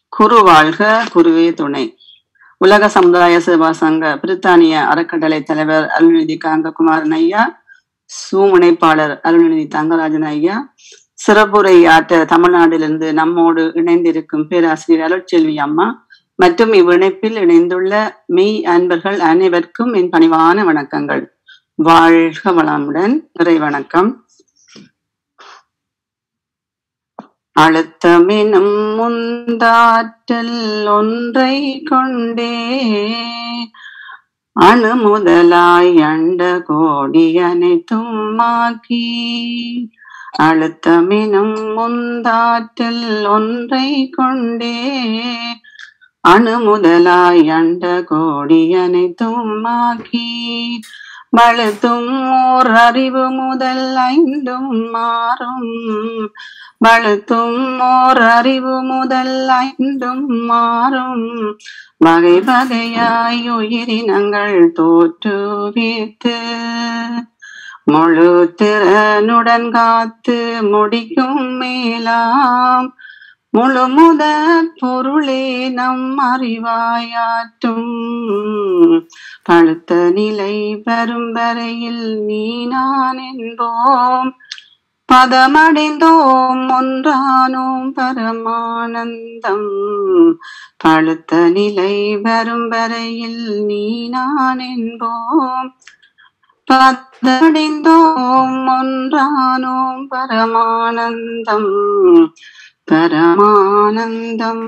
குரு வாழ்க குருவே துணை உலக சமுதாய சேவா சங்க பிரித்தானிய அறக்கட்டளை தலைவர் அருள்நிதி காங்ககுமாரன் ஐயா சூமுனைப்பாளர் அருள்நிதி தங்கராஜன் ஐயா சிறப்புரை ஆற்ற தமிழ்நாட்டிலிருந்து நம்மோடு இணைந்திருக்கும் பேராசிரியர் அருட்செல்வி அம்மா மற்றும் இவ்விணைப்பில் இணைந்துள்ள மெய் அன்பர்கள் அனைவருக்கும் என் பணிவான வணக்கங்கள் வாழ்க வளமுடன் இறை வணக்கம் அழுத்தமெனும் முந்தாற்றல் ஒன்றை கொண்டே அணு முதலாய் அண்ட கோடி அனைத்தும் மாக்கி அழுத்தமெனும் முந்தாற்றல் ஒன்றை கொண்டே அணு முதலாய் அண்ட கோடி அனைத்தும் மாக்கி வழுத்தும் ஓர் அறிவு முதல் ஐந்தும் மாறும் வழுத்தும் ஓர் அறிவு முதல் ஐந்தும் மாறும் வகை வகையாய் உயிரினங்கள் தோற்றுவித்து முழு திறனுடன் காத்து முடிக்கும் மேலாம் முழு முத பொருளே நம் அறிவாயாற்றும் பழுத்த நிலை வரும் வரையில் நீ நான் என்போம் பதமடைந்தோம் ஒன்றானோம் பரமானந்தம் பழுத்த நிலை வரும் வரையில் நீ நான் என்போம் பதமடைந்தோம் ஒன்றானோம் பரமானந்தம் பரமானந்தம்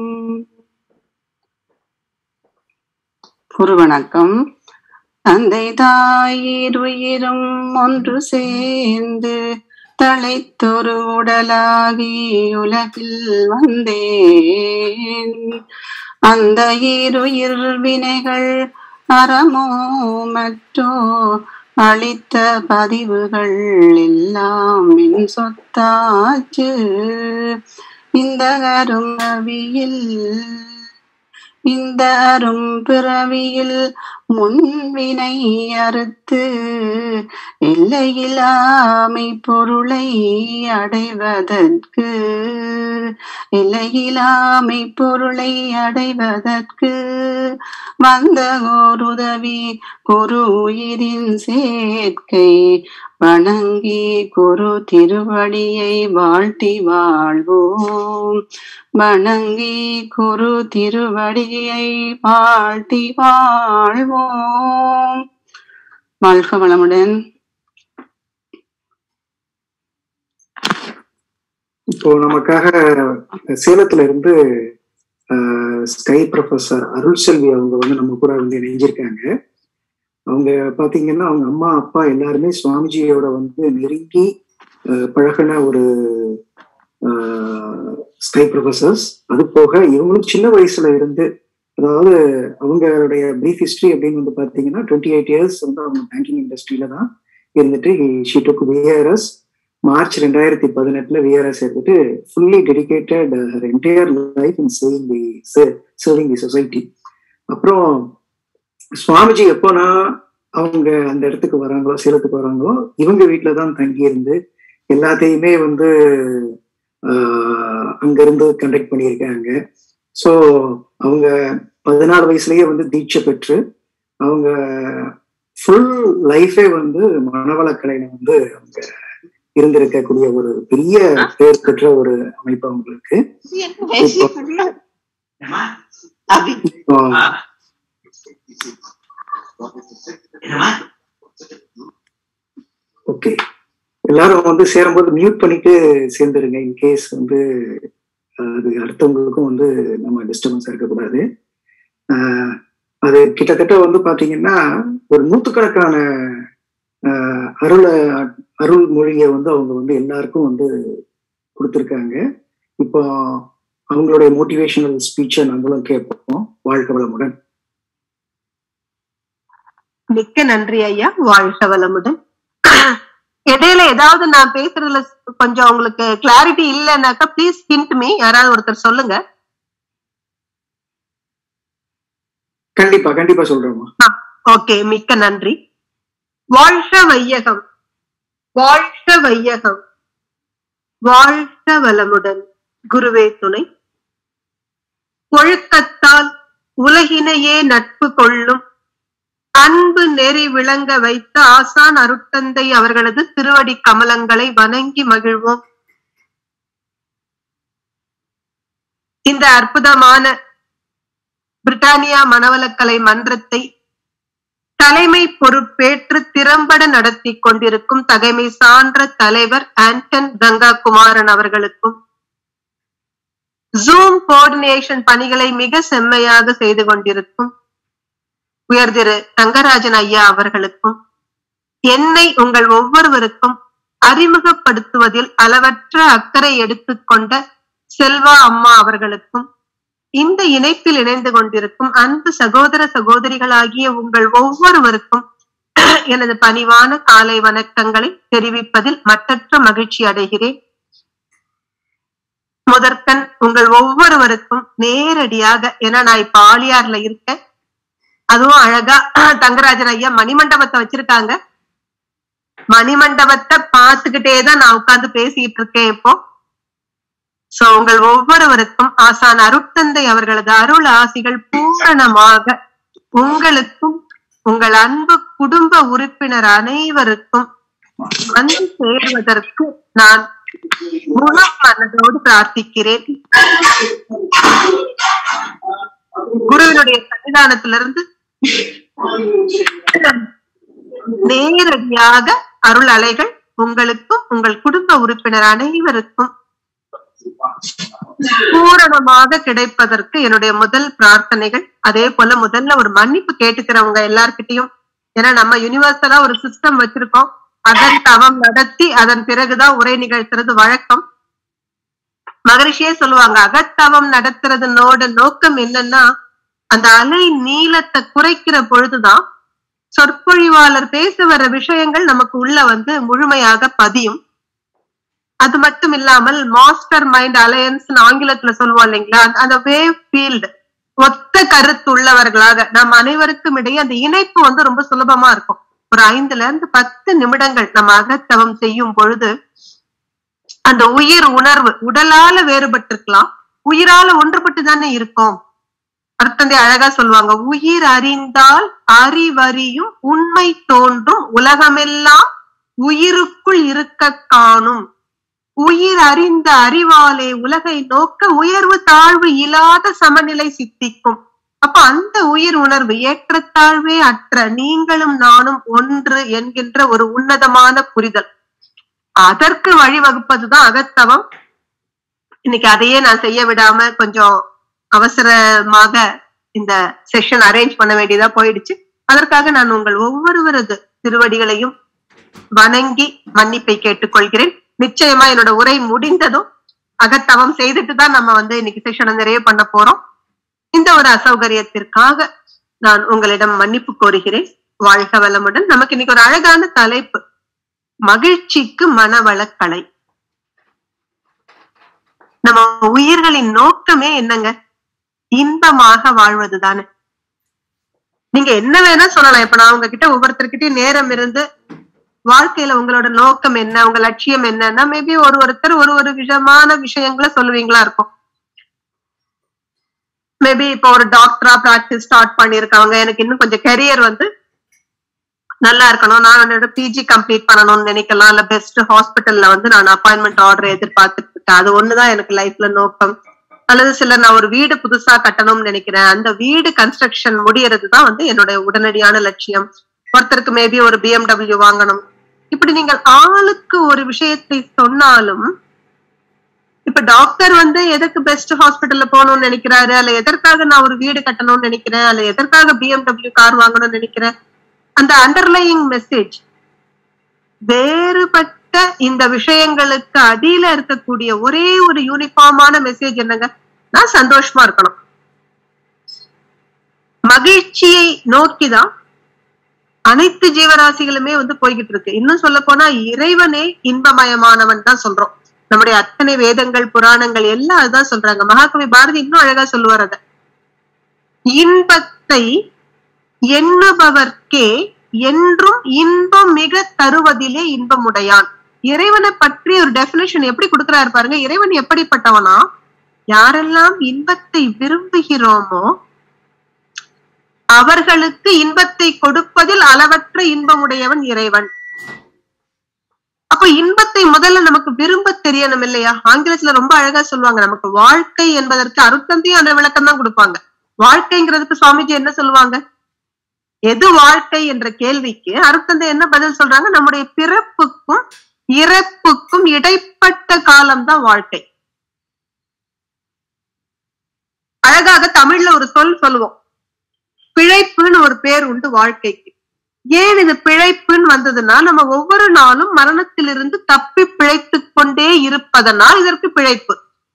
குரு வணக்கம் தந்தை தாயிருயிரும் ஒன்று சேர்ந்து தழைத்தொரு உடலாகி உலகில் வந்தேன் அந்த இருயிர் வினைகள் அறமோ மற்றோ அளித்த பதிவுகள் எல்லாம் என் சொத்தாச்சு இந்த அருமவியில் இந்த அரும் பிறவியில் முன்வினை அறுத்து எல்லையிலாமை பொருளை அடைவதற்கு எல்லையிலாமை பொருளை அடைவதற்கு வந்த ஓருதவி குரு உயிரின் சேர்க்கை வணங்கி குரு திருவடியை வாழ்த்தி வாழ்வோம் வணங்கி குரு திருவடியை வாழ்த்தி வாழ்வோம் வாழ்க வளமுடன் இப்போ நமக்காக சேலத்துல இருந்து ஸ்கை ப்ரொஃபஸர் அருள் செல்வி அவங்க வந்து நம்ம கூட வந்து இணைஞ்சிருக்காங்க அவங்க பாத்தீங்கன்னா அவங்க அம்மா அப்பா எல்லாருமே சுவாமிஜியோட வந்து நெருங்கி பழகின ஒரு ஸ்கை ப்ரொஃபசர்ஸ் அது போக இவங்களும் சின்ன வயசுல இருந்து அதாவது அவங்களுடைய பிரீஃப் ஹிஸ்டரி அப்படின்னு வந்து பாத்தீங்கன்னா டுவெண்ட்டி எயிட் இயர்ஸ் வந்து அவங்க பேங்கிங் இண்டஸ்ட்ரியில தான் இருந்துட்டு ஷீ டுக் விஆர்எஸ் மார்ச் ரெண்டாயிரத்தி பதினெட்டுல விஆர்எஸ் எடுத்துட்டு fully dedicated entire life in saving the serving the society அப்புறம் சுவாமிஜி எப்போனா அவங்க அந்த இடத்துக்கு வராங்களோ சேலத்துக்கு வராங்களோ இவங்க வீட்டில தான் தங்கி இருந்து எல்லாத்தையுமே வந்து அங்கிருந்து கண்டக்ட் பண்ணியிருக்காங்க ஸோ அவங்க பதினாறு வயசுலயே வந்து தீட்சை பெற்று அவங்க ஃபுல் லைஃபே வந்து மனவளக்கலையில வந்து அவங்க இருந்திருக்கக்கூடிய ஒரு பெரிய பேர் பெற்ற ஒரு அமைப்பு அவங்களுக்கு ஓகே எல்லாரும் வந்து சேரும்போது மியூட் பண்ணிட்டு சேர்ந்துருங்க இன்கேஸ் வந்து அது அடுத்தவங்களுக்கும் வந்து நம்ம டிஸ்டர்பன்ஸ் இருக்கக்கூடாது அது கிட்டத்தட்ட வந்து பாத்தீங்கன்னா ஒரு நூத்துக்கணக்கான அருளை அருள் மொழியை வந்து அவங்க வந்து எல்லாருக்கும் வந்து கொடுத்துருக்காங்க இப்போ அவங்களுடைய மோட்டிவேஷனல் ஸ்பீச்சை நம்மளும் கேட்போம் வாழ்க வளமுடன் மிக்க நன்றி ஐயா வாழ்க வளமுடன் இடையில ஏதாவது நான் பேசுறதுல கொஞ்சம் உங்களுக்கு கிளாரிட்டி இல்லைன்னாக்கா ப்ளீஸ் ஹிண்ட் மீ யாராவது ஒருத்தர் சொல்லுங்க கண்டிப்பா கண்டிப்பா சொல்றேம்மா ஓகே மிக்க நன்றி வாழ்க வையகம் வாழ்க வையகம் வாழ்க வளமுடன் குருவே துணை ஒழுக்கத்தால் உலகினையே நட்பு கொள்ளும் அன்பு நெறி விளங்க வைத்த ஆசான் அருட்தந்தை அவர்களது திருவடி கமலங்களை வணங்கி மகிழ்வோம் இந்த அற்புதமான பிரிட்டானியா மனவளக்கலை மன்றத்தை தலைமை பொறுப்பேற்று திறம்பட நடத்தி கொண்டிருக்கும் தகைமை சான்ற தலைவர் ஆண்டன் கங்கா குமாரன் அவர்களுக்கும் ஜூம் கோஆர்டினேஷன் பணிகளை மிக செம்மையாக செய்து கொண்டிருக்கும் உயர் திரு தங்கராஜன் ஐயா அவர்களுக்கும் என்னை உங்கள் ஒவ்வொருவருக்கும் அறிமுகப்படுத்துவதில் அளவற்ற அக்கறை எடுத்துக்கொண்ட செல்வா அம்மா அவர்களுக்கும் இந்த இணைப்பில் இணைந்து கொண்டிருக்கும் அன்பு சகோதர சகோதரிகளாகிய உங்கள் ஒவ்வொருவருக்கும் எனது பணிவான காலை வணக்கங்களை தெரிவிப்பதில் மட்டற்ற மகிழ்ச்சி அடைகிறேன் முதற்கண் உங்கள் ஒவ்வொருவருக்கும் நேரடியாக ஏன்னா நான் இப்ப ஆலியார்ல இருக்கேன் அதுவும் அழகா தங்கராஜன் ஐயா மணிமண்டபத்தை வச்சிருக்காங்க மணிமண்டபத்தை பார்த்துக்கிட்டே தான் நான் உட்கார்ந்து பேசிட்டு இருக்கேன் இப்போ சோ உங்கள் ஒவ்வொருவருக்கும் ஆசான் அருட்தந்தை அவர்களது அருள் ஆசிகள் பூரணமாக உங்களுக்கும் உங்கள் அன்பு குடும்ப உறுப்பினர் அனைவருக்கும் வந்து சேர்வதற்கு நான் முழு மனதோடு பிரார்த்திக்கிறேன் குருவினுடைய சன்னிதானத்திலிருந்து நேரடியாக அருள் அலைகள் உங்களுக்கும் உங்கள் குடும்ப உறுப்பினர் அனைவருக்கும் பூரணமாக கிடைப்பதற்கு என்னுடைய முதல் பிரார்த்தனைகள் அதே போல முதல்ல ஒரு மன்னிப்பு கேட்டுக்கிறவங்க எல்லார்கிட்டயும் ஏன்னா நம்ம யூனிவர்சலா ஒரு சிஸ்டம் வச்சிருக்கோம் அதன் தவம் நடத்தி அதன் பிறகுதான் உரை நிகழ்த்துறது வழக்கம் மகரிஷியே சொல்லுவாங்க அகத்தவம் நடத்துறதுனோட நோக்கம் என்னன்னா அந்த அலை நீளத்தை குறைக்கிற பொழுதுதான் சொற்பொழிவாளர் பேச வர விஷயங்கள் நமக்கு உள்ள வந்து முழுமையாக பதியும் அது மட்டும் இல்லாமல் மாஸ்டர் மைண்ட் அலையன்ஸ் ஆங்கிலத்துல சொல்லுவோம் இல்லைங்களா அந்த வேவ் ஃபீல்டு ஒத்த கருத்து உள்ளவர்களாக நம் அனைவருக்கும் இடையே அந்த இணைப்பு வந்து ரொம்ப சுலபமா இருக்கும் ஒரு ஐந்துல இருந்து பத்து நிமிடங்கள் நம்ம அகத்தவம் செய்யும் பொழுது அந்த உயிர் உணர்வு உடலால வேறுபட்டிருக்கலாம் உயிரால ஒன்றுபட்டு தானே இருக்கும் அர்த்தந்தை அழகா சொல்லுவாங்க உயிர் அறிந்தால் அறிவறியும் உண்மை தோன்றும் உலகமெல்லாம் உயிருக்குள் இருக்க காணும் உயிர் அறிந்த அறிவாலே உலகை நோக்க உயர்வு தாழ்வு இல்லாத சமநிலை சித்திக்கும் அப்ப அந்த உயிர் உணர்வு ஏற்றத்தாழ்வே அற்ற நீங்களும் நானும் ஒன்று என்கின்ற ஒரு உன்னதமான புரிதல் அதற்கு வழிவகுப்பதுதான் அகத்தவம் இன்னைக்கு அதையே நான் செய்ய விடாம கொஞ்சம் அவசரமாக இந்த செஷன் அரேஞ்ச் பண்ண வேண்டியதா போயிடுச்சு அதற்காக நான் உங்கள் ஒவ்வொருவரது திருவடிகளையும் வணங்கி மன்னிப்பை கேட்டுக்கொள்கிறேன் நிச்சயமா என்னோட உரை முடிந்ததும் அகத்தவம் செய்துட்டு தான் நம்ம வந்து இன்னைக்கு செஷனை நிறைய பண்ண போறோம் இந்த ஒரு அசௌகரியத்திற்காக நான் உங்களிடம் மன்னிப்பு கோருகிறேன் வாழ்க வளமுடன் நமக்கு இன்னைக்கு ஒரு அழகான தலைப்பு மகிழ்ச்சிக்கு மனவளக்கலை நம்ம உயிர்களின் நோக்கமே என்னங்க இன்பமாக வாழ்வது தானே நீங்க என்ன வேணா சொல்லலாம் இப்ப நான் உங்ககிட்ட ஒவ்வொருத்தர்கிட்டயும் நேரம் இருந்து வாழ்க்கையில உங்களோட நோக்கம் என்ன உங்க லட்சியம் என்னன்னா மேபி ஒரு ஒருத்தர் ஒரு ஒரு விதமான விஷயங்களை சொல்லுவீங்களா இருக்கும் மேபி இப்போ ஒரு டாக்டரா பிராக்டிஸ் ஸ்டார்ட் பண்ணிருக்காங்க எனக்கு இன்னும் கொஞ்சம் கெரியர் வந்து நல்லா இருக்கணும் நான் என்னோட பிஜி கம்ப்ளீட் பண்ணணும்னு நினைக்கலாம் இல்ல பெஸ்ட் ஹாஸ்பிட்டல்ல வந்து நான் அப்பாயின்மெண்ட் ஆர்டர் எதிர்பார்த்துட்டு இருக்கேன் அது ஒண்ணுதான் எனக்கு லைஃப்ல நோக்கம் அல்லது சில நான் ஒரு வீடு புதுசா கட்டணும்னு நினைக்கிறேன் அந்த வீடு கன்ஸ்ட்ரக்ஷன் முடியறது தான் வந்து என்னோட உடனடியான லட்சியம் ஒருத்தருக்கு மேபி ஒரு பிஎம்டபிள்யூ வாங்கணும் இப்படி நீங்கள் ஆளுக்கு ஒரு விஷயத்தை சொன்னாலும் இப்ப டாக்டர் வந்து எதுக்கு பெஸ்ட் ஹாஸ்பிட்டல்ல போகணும்னு நினைக்கிறாரு அல்ல எதற்காக நான் ஒரு வீடு கட்டணும்னு நினைக்கிறேன் அல்ல எதற்காக பிஎம்டபிள்யூ கார் வாங்கணும்னு நினைக்கிறேன் அந்த அண்டர்லையிங் மெசேஜ் வேறுபட்ட இந்த விஷயங்களுக்கு அடியில இருக்கக்கூடிய ஒரே ஒரு யூனிஃபார்மான மெசேஜ் என்னங்க நான் சந்தோஷமா இருக்கணும் மகிழ்ச்சியை நோக்கிதான் அனைத்து ஜீவராசிகளுமே வந்து போய்கிட்டு இருக்கு இன்னும் சொல்ல போனா இறைவனே இன்பமயமானவன் தான் சொல்றோம் நம்முடைய அத்தனை வேதங்கள் புராணங்கள் எல்லாம் அதுதான் சொல்றாங்க மகாகவி பாரதி இன்னும் அழகா சொல்லுவார் அத இன்பத்தை எண்ணுபவர்க்கே என்றும் இன்பம் மிக தருவதிலே இன்பமுடையான் இறைவனை பற்றி ஒரு டெபினேஷன் எப்படி கொடுக்கிறாரு பாருங்க இறைவன் எப்படிப்பட்டவனா யாரெல்லாம் இன்பத்தை விரும்புகிறோமோ அவர்களுக்கு இன்பத்தை கொடுப்பதில் அளவற்ற இன்பமுடையவன் இறைவன் அப்ப இன்பத்தை முதல்ல நமக்கு விரும்ப தெரியணும் இல்லையா ஆங்கிலத்துல ரொம்ப அழகா சொல்லுவாங்க நமக்கு வாழ்க்கை என்பதற்கு அருத்தந்தையும் அந்த விளக்கம் தான் கொடுப்பாங்க வாழ்க்கைங்கிறதுக்கு சுவாமிஜி என்ன சொல்லுவாங்க எது வாழ்க்கை என்ற கேள்விக்கு அருத்தந்தை என்ன பதில் சொல்றாங்க நம்முடைய பிறப்புக்கும் இறப்புக்கும் இடைப்பட்ட காலம் தான் வாழ்க்கை அழகாக தமிழ்ல ஒரு சொல் சொல்லுவோம் பிழைப்புன்னு ஒரு பேர் உண்டு வாழ்க்கைக்கு ஏன் இது பிழைப்புன்னு வந்ததுன்னா நம்ம ஒவ்வொரு நாளும் மரணத்திலிருந்து தப்பி பிழைத்துக் கொண்டே இருப்பதனால் இதற்கு பிழைப்பு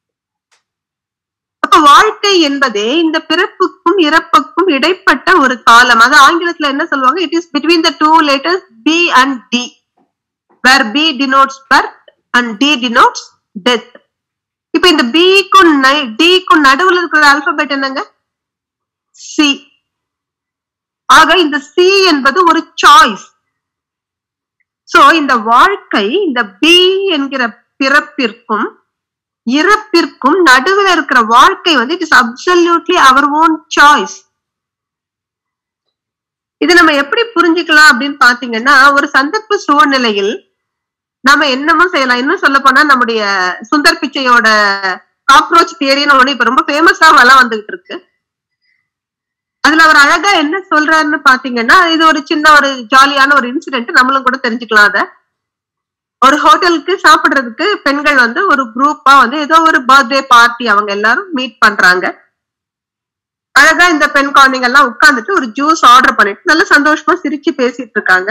அப்ப வாழ்க்கை என்பதே இந்த பிறப்புக்கும் இறப்புக்கும் இடைப்பட்ட ஒரு காலம் அது ஆங்கிலத்துல என்ன சொல்லுவாங்க it is between the two letters B and D where B denotes birth and D denotes death இப்ப இந்த பிக்கும் டிக்கும் நடுவுல இருக்கிற அல்பபெட் என்னங்க சி ஆக இந்த சி என்பது ஒரு சாய்ஸ் சோ இந்த வாழ்க்கை இந்த பி என்கிற பிறப்பிற்கும் இறப்பிற்கும் நடுவில் இருக்கிற வாழ்க்கை வந்து it is absolutely our own choice இது நம்ம எப்படி புரிஞ்சுக்கலாம் அப்படின்னு பாத்தீங்கன்னா ஒரு சந்தர்ப்ப சூழ்நிலையில் நாம என்னமோ செய்யலாம் இன்னும் சொல்ல போனா நம்முடைய சுந்தர் பிச்சையோட காக்ரோச் தியரின்னு ஒண்ணு இப்ப ரொம்ப ஃபேமஸா வளம் வந்துகிட்டு இருக்கு அதுல அவர் அழகா என்ன சொல்றாருன்னு பாத்தீங்கன்னா இது ஒரு சின்ன ஒரு ஜாலியான ஒரு இன்சிடென்ட் நம்மளும் கூட தெரிஞ்சுக்கலாம் அத ஒரு ஹோட்டலுக்கு சாப்பிடுறதுக்கு பெண்கள் வந்து ஒரு குரூப்பா வந்து ஏதோ ஒரு பர்த்டே பார்ட்டி அவங்க எல்லாரும் மீட் பண்றாங்க அழகா இந்த பெண் குழந்தைங்க எல்லாம் உட்கார்ந்துட்டு ஒரு ஜூஸ் ஆர்டர் பண்ணிட்டு நல்ல சந்தோஷமா சிரிச்சு பேசிட்டு இருக்காங்க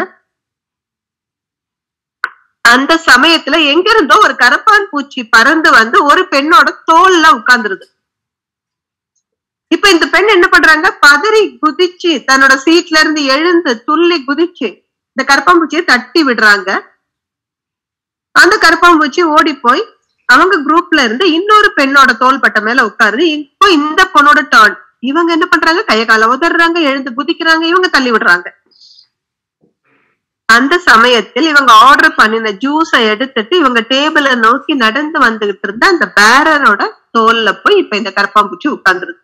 அந்த சமயத்துல எங்க இருந்தோ ஒரு கரப்பான் பூச்சி பறந்து வந்து ஒரு பெண்ணோட தோல்ல உட்கார்ந்துருது இப்ப இந்த பெண் என்ன பண்றாங்க பதறி குதிச்சு தன்னோட சீட்ல இருந்து எழுந்து துள்ளி குதிச்சு இந்த கரப்பாம்பூச்சியை தட்டி விடுறாங்க அந்த கரப்பாம்பூச்சி ஓடி போய் அவங்க குரூப்ல இருந்து இன்னொரு பெண்ணோட தோள்பட்ட மேல உட்காருது இப்போ இந்த பொண்ணோட டர்ன் இவங்க என்ன பண்றாங்க கைய கால உதறாங்க எழுந்து குதிக்கிறாங்க இவங்க தள்ளி விடுறாங்க அந்த சமயத்தில் இவங்க ஆர்டர் பண்ணின ஜூஸை எடுத்துட்டு இவங்க டேபிள நோக்கி நடந்து வந்துகிட்டு இருந்த அந்த பேரரோட தோல்ல போய் இப்ப இந்த கரப்பாம்பூச்சி உட்கார்ந்துருது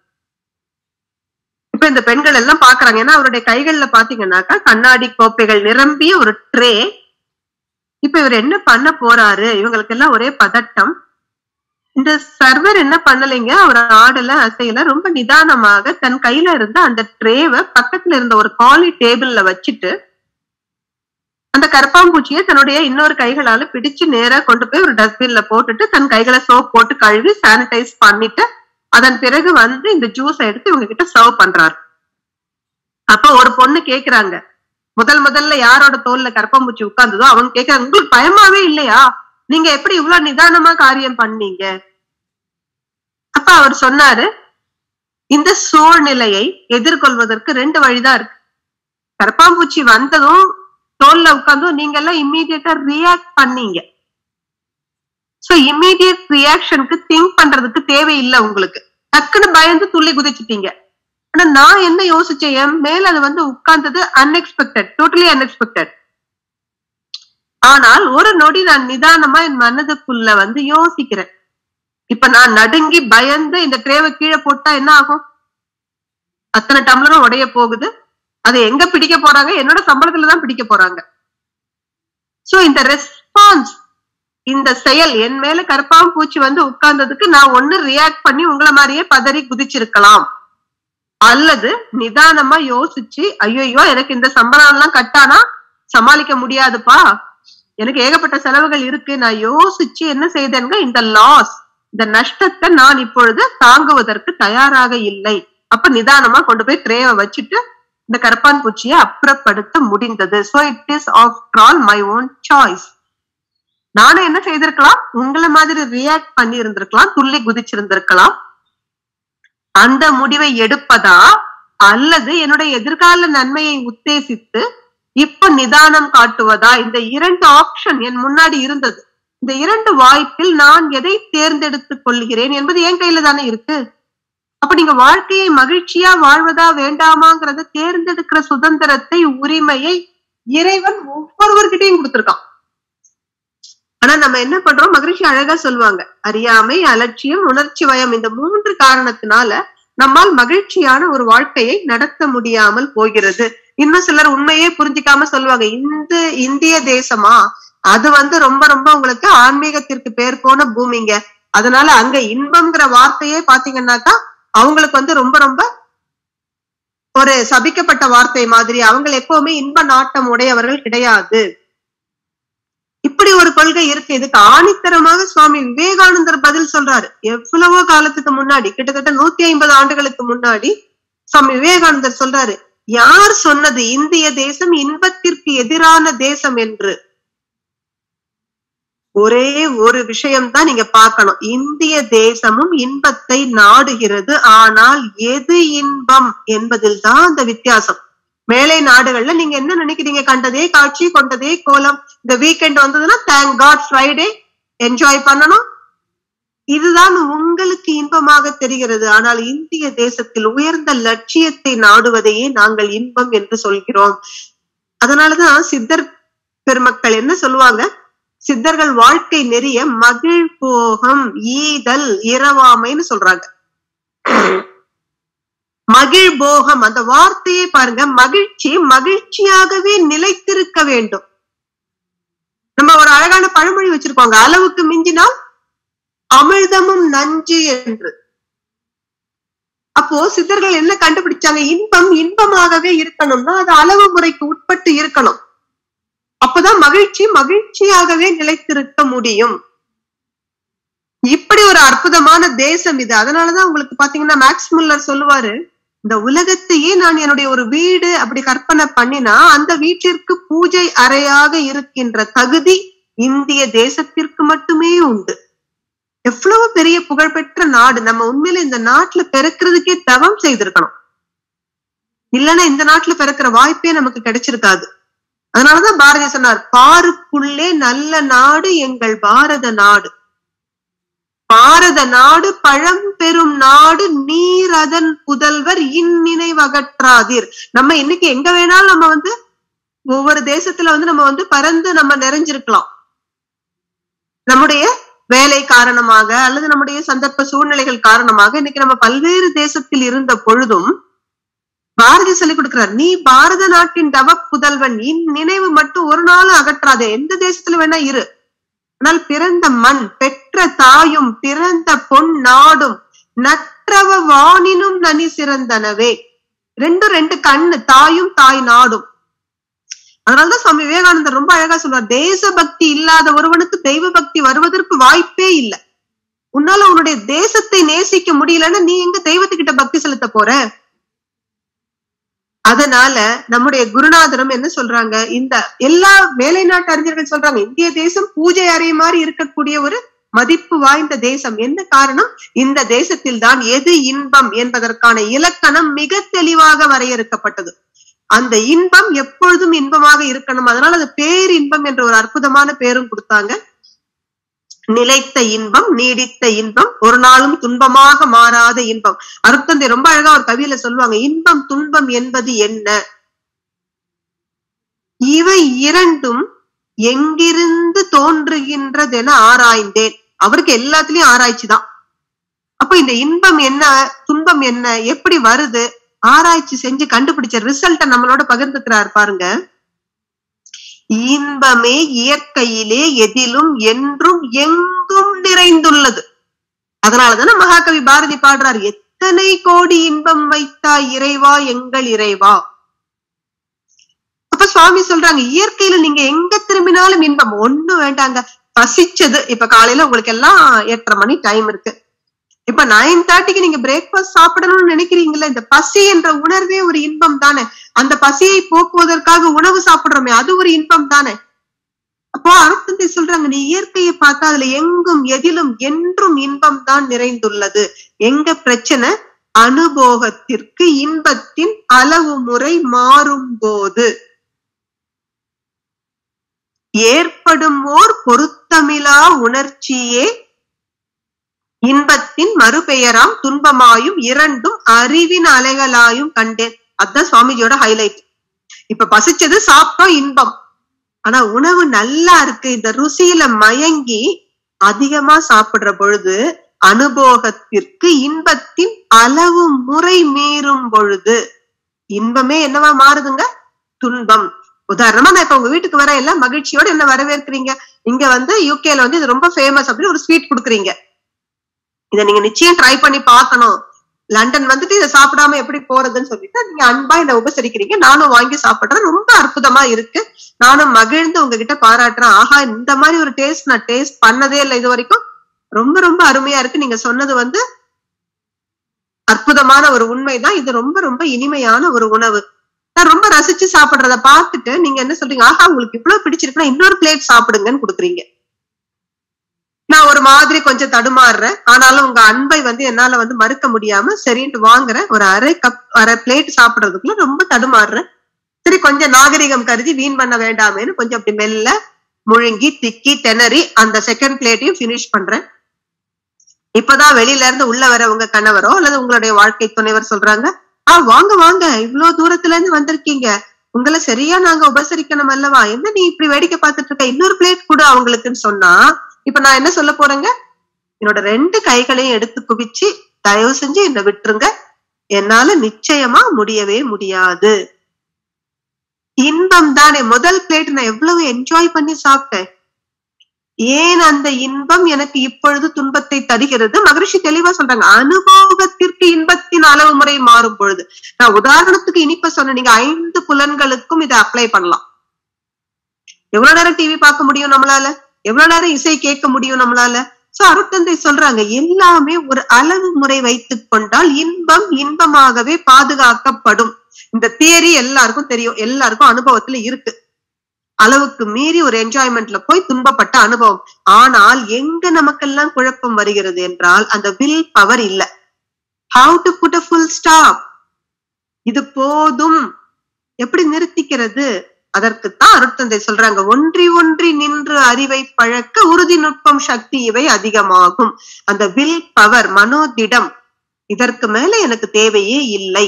இப்ப இந்த பெண்கள் எல்லாம் பாக்குறாங்க ஏன்னா அவருடைய கைகள்ல பாத்தீங்கன்னாக்கா கண்ணாடி கோப்பைகள் நிரம்பிய ஒரு ட்ரே இப்ப இவர் என்ன பண்ண போறாரு இவங்களுக்கு எல்லாம் ஒரே பதட்டம் இந்த சர்வர் என்ன பண்ணலைங்க அவர் ஆடல அசையல ரொம்ப நிதானமாக தன் கையில இருந்த அந்த ட்ரேவை பக்கத்துல இருந்த ஒரு காலி டேபிள்ல வச்சுட்டு அந்த கரப்பாம்பூச்சியை தன்னுடைய இன்னொரு கைகளால பிடிச்சு நேரா கொண்டு போய் ஒரு டஸ்ட்பின்ல போட்டுட்டு தன் கைகளை சோப் போட்டு கழுவி சானிடைஸ் பண்ணிட்டு அதன் பிறகு வந்து இந்த ஜூஸை எடுத்து இவங்க கிட்ட சர்வ் பண்றாரு அப்ப ஒரு பொண்ணு கேக்குறாங்க முதல் முதல்ல யாரோட தோல்ல கரப்பாம்பூச்சி உட்கார்ந்ததோ அவங்க கேக்குறாங்க உங்களுக்கு பயமாவே இல்லையா நீங்க எப்படி இவ்வளவு நிதானமா காரியம் பண்ணீங்க அப்ப அவர் சொன்னாரு இந்த சூழ்நிலையை எதிர்கொள்வதற்கு ரெண்டு வழிதான் இருக்கு கரப்பாம்பூச்சி வந்ததும் தோல்ல உட்கார்ந்தும் நீங்க எல்லாம் இம்மீடியட்டா ரியாக்ட் பண்ணீங்க சோ இம்மீடியட் ரியாக்ஷனுக்கு திங்க் பண்றதுக்கு தேவையில்லை உங்களுக்கு டக்குன்னு பயந்து துள்ளி குதிச்சிட்டீங்க ஆனா நான் என்ன யோசிச்சேன் என் மேல அது வந்து உட்கார்ந்தது அன்எக்ஸ்பெக்டட் டோட்டலி அன்எக்ஸ்பெக்டட் ஆனால் ஒரு நொடி நான் நிதானமா என் மனதுக்குள்ள வந்து யோசிக்கிறேன் இப்ப நான் நடுங்கி பயந்து இந்த ட்ரேவை கீழே போட்டா என்ன ஆகும் அத்தனை டம்ளரும் உடைய போகுது அதை எங்க பிடிக்க போறாங்க என்னோட சம்பளத்துல தான் பிடிக்க போறாங்க சோ இந்த ரெஸ்பான்ஸ் இந்த செயல் என் மேல கருப்பாம் பூச்சி வந்து உட்கார்ந்ததுக்கு நான் ஒண்ணு ரியாக்ட் பண்ணி உங்களை மாதிரியே பதறி குதிச்சிருக்கலாம் அல்லது நிதானமா யோசிச்சு ஐயோ எனக்கு இந்த சம்பளம் எல்லாம் கட்டானா சமாளிக்க முடியாதுப்பா எனக்கு ஏகப்பட்ட செலவுகள் இருக்கு நான் யோசிச்சு என்ன செய்தேங்க இந்த லாஸ் இந்த நஷ்டத்தை நான் இப்பொழுது தாங்குவதற்கு தயாராக இல்லை அப்ப நிதானமா கொண்டு போய் ட்ரேவை வச்சுட்டு இந்த கரப்பான் பூச்சியை அப்புறப்படுத்த முடிந்தது so it is after all my own choice நானும் என்ன செய்திருக்கலாம் உங்களை மாதிரி ரியாக்ட் பண்ணி இருந்திருக்கலாம் துள்ளி குதிச்சிருந்திருக்கலாம் அந்த முடிவை எடுப்பதா அல்லது என்னுடைய எதிர்கால நன்மையை உத்தேசித்து இப்ப நிதானம் காட்டுவதா இந்த இரண்டு ஆப்ஷன் என் முன்னாடி இருந்தது இந்த இரண்டு வாய்ப்பில் நான் எதை தேர்ந்தெடுத்துக் கொள்கிறேன் என்பது என் கையில தானே இருக்கு அப்ப நீங்க வாழ்க்கையை மகிழ்ச்சியா வாழ்வதா வேண்டாமாங்கிறத தேர்ந்தெடுக்கிற சுதந்திரத்தை உரிமையை இறைவன் ஒவ்வொருவர்கிட்டையும் கொடுத்திருக்கான் ஆனா நம்ம என்ன பண்றோம் மகிழ்ச்சி அழகா சொல்லுவாங்க அறியாமை அலட்சியம் உணர்ச்சி வயம் இந்த மூன்று காரணத்தினால நம்மால் மகிழ்ச்சியான ஒரு வாழ்க்கையை நடத்த முடியாமல் போகிறது இன்னும் சிலர் உண்மையே புரிஞ்சுக்காம சொல்லுவாங்க இந்த இந்திய தேசமா அது வந்து ரொம்ப ரொம்ப உங்களுக்கு ஆன்மீகத்திற்கு பேர் போன பூமிங்க அதனால அங்க இன்பம்ங்கிற வார்த்தையே பாத்தீங்கன்னாக்கா அவங்களுக்கு வந்து ரொம்ப ரொம்ப ஒரு சபிக்கப்பட்ட வார்த்தை மாதிரி அவங்க எப்பவுமே இன்ப நாட்டம் உடையவர்கள் கிடையாது இப்படி ஒரு கொள்கை இருக்கு இதுக்கு ஆணித்தரமாக சுவாமி விவேகானந்தர் பதில் சொல்றாரு எவ்வளவோ காலத்துக்கு முன்னாடி கிட்டத்தட்ட நூத்தி ஐம்பது ஆண்டுகளுக்கு முன்னாடி சுவாமி விவேகானந்தர் சொல்றாரு யார் சொன்னது இந்திய தேசம் இன்பத்திற்கு எதிரான தேசம் என்று ஒரே ஒரு விஷயம்தான் நீங்க பார்க்கணும் இந்திய தேசமும் இன்பத்தை நாடுகிறது ஆனால் எது இன்பம் என்பதில் தான் அந்த வித்தியாசம் மேலை நாடுகள்ல நீங்க என்ன நினைக்கிறீங்க கண்டதே காட்சி கொண்டதே கோலம் இந்த வீக்கெண்ட் வந்ததுன்னா தேங்க் காட் ஃப்ரைடே என்ஜாய் பண்ணணும் இதுதான் உங்களுக்கு இன்பமாக தெரிகிறது ஆனால் இந்திய தேசத்தில் உயர்ந்த லட்சியத்தை நாடுவதையே நாங்கள் இன்பம் என்று சொல்கிறோம் அதனாலதான் சித்தர் பெருமக்கள் என்ன சொல்லுவாங்க சித்தர்கள் வாழ்க்கை நெறிய மகிழ் போகம் ஈதல் இரவாமைன்னு சொல்றாங்க மகிழ் போகம் அந்த வார்த்தையை பாருங்க மகிழ்ச்சி மகிழ்ச்சியாகவே நிலைத்திருக்க வேண்டும் நம்ம ஒரு அழகான பழமொழி வச்சிருக்கோங்க அளவுக்கு மிஞ்சினால் அமிர்தமும் நஞ்சு என்று அப்போ சித்தர்கள் என்ன கண்டுபிடிச்சாங்க இன்பம் இன்பமாகவே இருக்கணும்னா அது அளவு முறைக்கு உட்பட்டு இருக்கணும் அப்பதான் மகிழ்ச்சி மகிழ்ச்சியாகவே நிலைத்திருக்க முடியும் இப்படி ஒரு அற்புதமான தேசம் இது அதனாலதான் உங்களுக்கு பாத்தீங்கன்னா மேக்ஸ் முல்லர் சொல்லுவாரு இந்த உலகத்தையே நான் என்னுடைய ஒரு வீடு அப்படி கற்பனை பண்ணினா அந்த வீட்டிற்கு பூஜை அறையாக இருக்கின்ற தகுதி இந்திய தேசத்திற்கு மட்டுமே உண்டு எவ்வளவு பெரிய புகழ்பெற்ற நாடு நம்ம உண்மையில இந்த நாட்டுல பிறக்கிறதுக்கே தவம் செய்திருக்கணும் இல்லைன்னா இந்த நாட்டுல பிறக்கிற வாய்ப்பே நமக்கு கிடைச்சிருக்காது அதனாலதான் பாரதி சொன்னார் பாருக்குள்ளே நல்ல நாடு எங்கள் பாரத நாடு பாரத நாடு பழம்பெரும் நாடு நீர் அதன் புதல்வர் இந்நினைவகற்றாதீர் நம்ம இன்னைக்கு எங்க வேணாலும் நம்ம வந்து ஒவ்வொரு தேசத்துல வந்து நம்ம வந்து பறந்து நம்ம நிறைஞ்சிருக்கலாம் நம்முடைய வேலை காரணமாக அல்லது நம்முடைய சந்தர்ப்ப சூழ்நிலைகள் காரணமாக இன்னைக்கு நம்ம பல்வேறு தேசத்தில் இருந்த பொழுதும் பாரதி சொல்லிக் கொடுக்கிறார் நீ பாரத நாட்டின் தவ புதல்வன் இன் நினைவு மட்டும் ஒரு நாளும் அகற்றாதே எந்த தேசத்துல வேணா இரு ஆனால் பிறந்த மண் பெற்ற தாயும் பிறந்த பொன் நாடும் நற்றவ வானினும் நனி சிறந்தனவே ரெண்டும் ரெண்டு கண்ணு தாயும் தாய் நாடும் அதனாலதான் சுவாமி விவேகானந்தர் ரொம்ப அழகா சொல்வார் தேச பக்தி இல்லாத ஒருவனுக்கு தெய்வ பக்தி வருவதற்கு வாய்ப்பே இல்லை உன்னால உன்னுடைய தேசத்தை நேசிக்க முடியலன்னா நீ எங்க தெய்வத்துக்கிட்ட பக்தி செலுத்த போற அதனால நம்முடைய குருநாதரும் என்ன சொல்றாங்க இந்த எல்லா மேலை நாட்டு அறிஞர்கள் சொல்றாங்க இந்திய தேசம் பூஜை அறை மாதிரி இருக்கக்கூடிய ஒரு மதிப்பு வாய்ந்த தேசம் என்ன காரணம் இந்த தேசத்தில் தான் எது இன்பம் என்பதற்கான இலக்கணம் மிக தெளிவாக வரையறுக்கப்பட்டது அந்த இன்பம் எப்பொழுதும் இன்பமாக இருக்கணும் அதனால அது பேரின்பம் என்ற ஒரு அற்புதமான பேரும் கொடுத்தாங்க நிலைத்த இன்பம் நீடித்த இன்பம் ஒரு நாளும் துன்பமாக மாறாத இன்பம் அருத்தந்தை ரொம்ப அழகா ஒரு கவியில சொல்லுவாங்க இன்பம் துன்பம் என்பது என்ன இவை இரண்டும் எங்கிருந்து தோன்றுகின்றதென ஆராய்ந்தேன் அவருக்கு எல்லாத்துலயும் ஆராய்ச்சி தான் அப்ப இந்த இன்பம் என்ன துன்பம் என்ன எப்படி வருது ஆராய்ச்சி செஞ்சு கண்டுபிடிச்ச ரிசல்ட்ட நம்மளோட பகிர்ந்துக்கிறார் பாருங்க இன்பமே இயற்கையிலே எதிலும் என்றும் எங்கும் நிறைந்துள்ளது அதனாலதானே மகாகவி பாரதி பாடுறார் எத்தனை கோடி இன்பம் வைத்தாய் இறைவா எங்கள் இறைவா அப்ப சுவாமி சொல்றாங்க இயற்கையில நீங்க எங்க திரும்பினாலும் இன்பம் ஒண்ணு வேண்டாங்க பசிச்சது இப்ப காலையில உங்களுக்கு எல்லாம் எட்டரை மணி டைம் இருக்கு இப்ப நைன் தேர்ட்டிக்கு நீங்க பிரேக்ஃபாஸ்ட் சாப்பிடணும்னு நினைக்கிறீங்கல்ல இந்த பசி என்ற உணர்வே ஒரு இன்பம் தானே அந்த பசியை போக்குவதற்காக உணவு சாப்பிடுறோமே அது ஒரு இன்பம் தானே அப்போ அர்த்தத்தை சொல்றாங்க நீ இயற்கையை பார்த்தா அதுல எங்கும் எதிலும் என்றும் இன்பம் தான் நிறைந்துள்ளது எங்க பிரச்சனை அனுபோகத்திற்கு இன்பத்தின் அளவு முறை மாறும் போது ஏற்படும் ஓர் பொருத்தமிலா உணர்ச்சியே இன்பத்தின் மறுபெயராம் துன்பமாயும் இரண்டும் அறிவின் அலைகளாயும் கண்டேன் அதுதான் சுவாமிஜியோட ஹைலைட் இப்ப பசிச்சது சாப்பிட்டோம் இன்பம் ஆனா உணவு நல்லா இருக்கு இந்த ருசியில மயங்கி அதிகமா சாப்பிடுற பொழுது அனுபோகத்திற்கு இன்பத்தின் அளவு முறை மீறும் பொழுது இன்பமே என்னவா மாறுதுங்க துன்பம் உதாரணமா நான் இப்ப உங்க வீட்டுக்கு வர எல்லாம் மகிழ்ச்சியோட என்ன வரவேற்கிறீங்க இங்க வந்து யூகேல வந்து இது ரொம்ப ஃபேமஸ் அப்படின்னு ஒரு ஸ்வீட் கொடுக்குறீங்க இதை நீங்க நிச்சயம் ட்ரை பண்ணி பார்க்கணும் லண்டன் வந்துட்டு இதை சாப்பிடாம எப்படி போறதுன்னு சொல்லிட்டு நீங்க அன்பா என்ன உபசரிக்கிறீங்க நானும் வாங்கி சாப்பிடுறேன் ரொம்ப அற்புதமா இருக்கு நானும் மகிழ்ந்து உங்ககிட்ட பாராட்டுறேன் ஆஹா இந்த மாதிரி ஒரு டேஸ்ட் நான் டேஸ்ட் பண்ணதே இல்லை இது வரைக்கும் ரொம்ப ரொம்ப அருமையா இருக்கு நீங்க சொன்னது வந்து அற்புதமான ஒரு உண்மைதான் இது ரொம்ப ரொம்ப இனிமையான ஒரு உணவு நான் ரொம்ப ரசிச்சு சாப்பிடுறத பார்த்துட்டு நீங்க என்ன சொல்றீங்க ஆஹா உங்களுக்கு இவ்வளவு பிடிச்சிருக்குன்னா இன்னொரு பிளேட் சாப்பிடுங்கன்னு கொடுக்குறீங்க நான் ஒரு மாதிரி கொஞ்சம் தடுமாறுறேன் ஆனாலும் உங்க அன்பை வந்து என்னால வந்து மறுக்க முடியாம சரின்ட்டு வாங்குறேன் ஒரு அரை கப் அரை பிளேட் சாப்பிடுறதுக்குள்ள ரொம்ப தடுமாறுறேன் சரி கொஞ்சம் நாகரிகம் கருதி வீண் பண்ண வேண்டாமேன்னு கொஞ்சம் அப்படி மெல்ல முழுங்கி திக்கி திணறி அந்த செகண்ட் பிளேட்டையும் பினிஷ் பண்றேன் இப்பதான் வெளியில இருந்து உள்ள வர உங்க கணவரோ அல்லது உங்களுடைய வாழ்க்கை துணைவர் சொல்றாங்க ஆ வாங்க வாங்க இவ்வளவு தூரத்துல இருந்து வந்திருக்கீங்க உங்களை சரியா நாங்க உபசரிக்கணும் அல்லவா என்ன நீ இப்படி வேடிக்கை பார்த்துட்டு இருக்க இன்னொரு பிளேட் கொடு அவங்களுக்குன்னு சொன்னா இப்ப நான் என்ன சொல்ல போறேங்க என்னோட ரெண்டு கைகளையும் எடுத்து குவிச்சு தயவு செஞ்சு என்னை விட்டுருங்க என்னால நிச்சயமா முடியவே முடியாது இன்பம் தானே முதல் பிளேட் நான் எவ்வளவு என்ஜாய் பண்ணி சாப்பிட்டேன் ஏன் அந்த இன்பம் எனக்கு இப்பொழுது துன்பத்தை தருகிறது மகரிஷி தெளிவா சொல்றாங்க அனுபவத்திற்கு இன்பத்தின் அளவு முறை மாறும் பொழுது நான் உதாரணத்துக்கு இனிப்ப சொன்ன நீங்க ஐந்து புலன்களுக்கும் இதை அப்ளை பண்ணலாம் எவ்வளவு நேரம் டிவி பார்க்க முடியும் நம்மளால எவ்வளவு நேரம் இசை கேட்க முடியும் நம்மளால சோ அருட்தந்தை சொல்றாங்க எல்லாமே ஒரு அளவு முறை வைத்துக் கொண்டால் இன்பம் இன்பமாகவே பாதுகாக்கப்படும் இந்த தியரி எல்லாருக்கும் தெரியும் எல்லாருக்கும் அனுபவத்துல இருக்கு அளவுக்கு மீறி ஒரு என்ஜாய்மெண்ட்ல போய் துன்பப்பட்ட அனுபவம் ஆனால் எங்க நமக்கெல்லாம் குழப்பம் வருகிறது என்றால் அந்த வில் பவர் இல்ல how to put a full stop இது போதும் எப்படி நிறுத்திக்கிறது அதற்குத்தான் அருட்தந்தை சொல்றாங்க ஒன்றி ஒன்றி நின்று அறிவை பழக்க உறுதி நுட்பம் சக்தி இவை அதிகமாகும் அந்த வில் பவர் மனோதிடம் இதற்கு மேல எனக்கு தேவையே இல்லை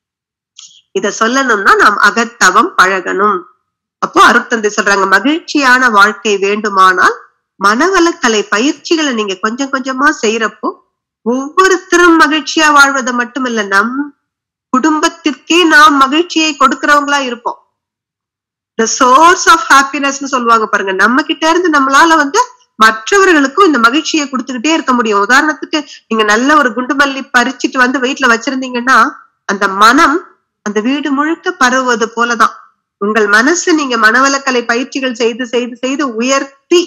இத சொல்லணும்னா நாம் அகத்தவம் பழகணும் அப்போ அருட்தந்தை சொல்றாங்க மகிழ்ச்சியான வாழ்க்கை வேண்டுமானால் மனவளக்கலை பயிற்சிகளை நீங்க கொஞ்சம் கொஞ்சமா செய்யறப்போ ஒவ்வொருத்தரும் மகிழ்ச்சியா வாழ்வதை மட்டுமில்ல நம் குடும்பத்திற்கே நாம் மகிழ்ச்சியை கொடுக்கிறவங்களா இருப்போம் த சோர்ஸ் ஆஃப் ஹாப்பினஸ்னு சொல்லுவாங்க பாருங்க நம்ம கிட்ட இருந்து நம்மளால வந்து மற்றவர்களுக்கும் இந்த மகிழ்ச்சியை கொடுத்துக்கிட்டே இருக்க முடியும் உதாரணத்துக்கு நீங்க நல்ல ஒரு குண்டு மல்லி பறிச்சுட்டு வந்து வீட்டுல வச்சிருந்தீங்கன்னா அந்த மனம் அந்த வீடு முழுக்க பரவுவது போலதான் உங்கள் மனசு நீங்க மனவளக்கலை பயிற்சிகள் செய்து செய்து செய்து உயர்த்தி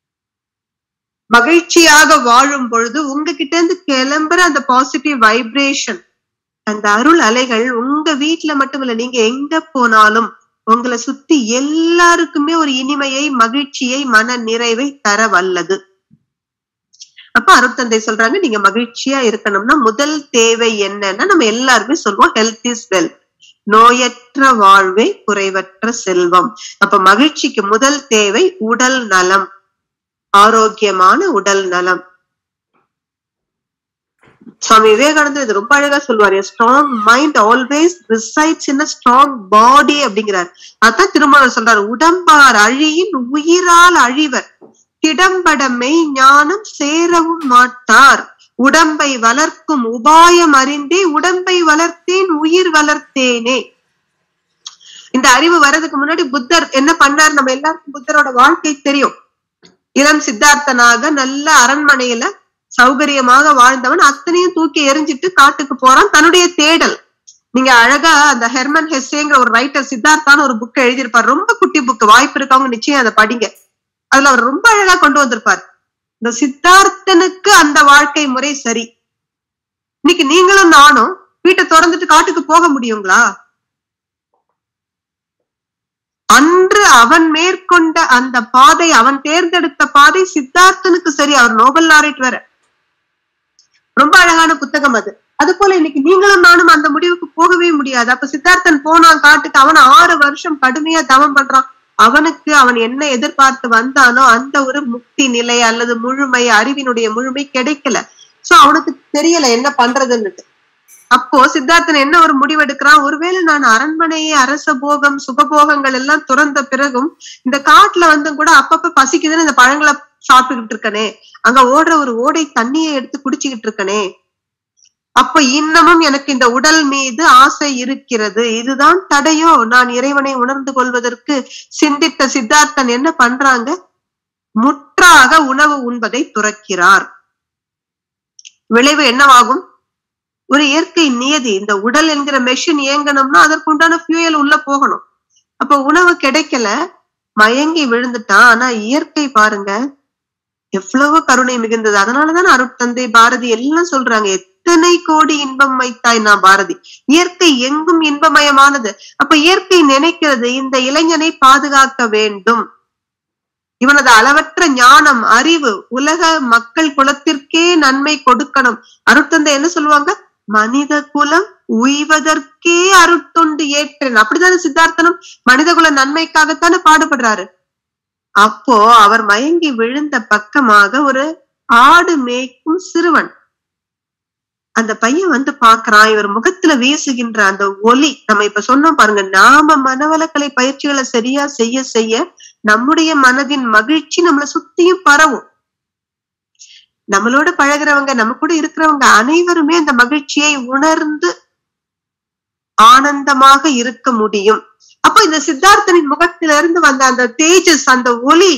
மகிழ்ச்சியாக வாழும் பொழுது உங்ககிட்ட இருந்து கிளம்புற அந்த பாசிட்டிவ் வைப்ரேஷன் அந்த அருள் அலைகள் உங்க வீட்டுல மட்டும் இல்ல நீங்க எங்க போனாலும் உங்களை சுத்தி எல்லாருக்குமே ஒரு இனிமையை மகிழ்ச்சியை மன நிறைவை தர வல்லது அப்ப அருட்தந்தை சொல்றாங்க நீங்க மகிழ்ச்சியா இருக்கணும்னா முதல் தேவை என்னன்னா நம்ம எல்லாருமே சொல்லுவோம் ஹெல்த் இஸ் வெல்த் நோயற்ற வாழ்வே குறைவற்ற செல்வம் அப்ப மகிழ்ச்சிக்கு முதல் தேவை உடல் நலம் ஆரோக்கியமான உடல் நலம் சுவாமி விவேகானந்தர் இது ரொம்ப அழகா சொல்லுவாரு strong mind always resides in strong body அப்படிங்கிறார் அதான் திருமணம் சொல்றாரு உடம்பார் அழியின் உயிரால் அழிவர் திடம்பட மெய் ஞானம் சேரவும் மாட்டார் உடம்பை வளர்க்கும் உபாயம் அறிந்தே உடம்பை வளர்த்தேன் உயிர் வளர்த்தேனே இந்த அறிவு வர்றதுக்கு முன்னாடி புத்தர் என்ன பண்ணார் நம்ம எல்லாருக்கும் புத்தரோட வாழ்க்கை தெரியும் இளம் சித்தார்த்தனாக நல்ல அரண்மனையில சௌகரியமாக வாழ்ந்தவன் அத்தனையும் தூக்கி எரிஞ்சிட்டு காட்டுக்கு போறான் தன்னுடைய தேடல் நீங்க அழகா அந்த ஹெர்மன் ஹெஸ்ஸேங்கிற ஒரு ரைட்டர் சித்தார்த்தான ஒரு புக் எழுதியிருப்பார் ரொம்ப குட்டி புக் வாய்ப்பு இருக்கவங்க நிச்சயம் அதை படிங்க அதுல அவர் ரொம்ப அழகா கொண்டு வந்திருப்பார் இந்த சித்தார்த்தனுக்கு அந்த வாழ்க்கை முறை சரி இன்னைக்கு நீங்களும் நானும் வீட்டை திறந்துட்டு காட்டுக்கு போக முடியுங்களா அன்று அவன் மேற்கொண்ட அந்த பாதை அவன் தேர்ந்தெடுத்த பாதை சித்தார்த்தனுக்கு சரி அவர் நோபல் லாரேட் வேற ரொம்ப அழகான புத்தகம் அது அது போல இன்னைக்கு நீங்களும் நானும் அந்த முடிவுக்கு போகவே முடியாது அப்ப சித்தார்த்தன் போனான் காட்டுக்கு அவன் ஆறு வருஷம் கடுமையா தவம் பண்றான் அவனுக்கு அவன் என்ன எதிர்பார்த்து வந்தானோ அந்த ஒரு முக்தி நிலை அல்லது முழுமை அறிவினுடைய முழுமை கிடைக்கல சோ அவனுக்கு தெரியல என்ன பண்றதுன்னு அப்போ சித்தார்த்தன் என்ன ஒரு முடிவெடுக்கிறான் ஒருவேளை நான் அரண்மனையை அரச போகம் சுகபோகங்கள் எல்லாம் துறந்த பிறகும் இந்த காட்டுல வந்து கூட அப்பப்ப பசிக்குதுன்னு இந்த பழங்களை சாப்பிட்டுக்கிட்டு இருக்கனே அங்க ஓடுற ஒரு ஓடை தண்ணியை எடுத்து குடிச்சுக்கிட்டு இருக்கனே அப்ப இன்னமும் எனக்கு இந்த உடல் மீது ஆசை இருக்கிறது இதுதான் தடையோ நான் இறைவனை உணர்ந்து கொள்வதற்கு சிந்தித்த சித்தார்த்தன் என்ன பண்றாங்க முற்றாக உணவு உண்பதை துறக்கிறார் விளைவு என்னவாகும் ஒரு இயற்கை நியதி இந்த உடல் என்கிற மெஷின் இயங்கணும்னா அதற்குண்டான ஃபியூயல் உள்ள போகணும் அப்ப உணவு கிடைக்கல மயங்கி விழுந்துட்டான் ஆனா இயற்கை பாருங்க எவ்வளவு கருணை மிகுந்தது அதனாலதான் அருட்தந்தை பாரதி எல்லாம் சொல்றாங்க எத்தனை கோடி இன்பம் வைத்தாய் நான் பாரதி இயற்கை எங்கும் இன்பமயமானது அப்ப இயற்கை நினைக்கிறது இந்த இளைஞனை பாதுகாக்க வேண்டும் இவனது அளவற்ற ஞானம் அறிவு உலக மக்கள் குலத்திற்கே நன்மை கொடுக்கணும் அருட்தந்தை என்ன சொல்லுவாங்க மனித குலம் உய்வதற்கே அருட்தொண்டு ஏற்றேன் அப்படித்தானே சித்தார்த்தனும் மனித குல நன்மைக்காகத்தானே பாடுபடுறாரு அப்போ அவர் மயங்கி விழுந்த பக்கமாக ஒரு ஆடு மேய்க்கும் சிறுவன் அந்த பையன் வந்து பாக்குறான் இவர் முகத்துல வீசுகின்ற அந்த ஒலி நம்ம இப்ப சொன்னோம் பாருங்க நாம மனவளக்கலை பயிற்சிகளை சரியா செய்ய செய்ய நம்முடைய மனதின் மகிழ்ச்சி நம்மளை சுத்தியும் பரவும் நம்மளோட பழகுறவங்க நம்ம கூட இருக்கிறவங்க அனைவருமே அந்த மகிழ்ச்சியை உணர்ந்து ஆனந்தமாக இருக்க முடியும் அப்போ இந்த சித்தார்த்தனின் முகத்திலிருந்து வந்த அந்த தேஜஸ் அந்த ஒளி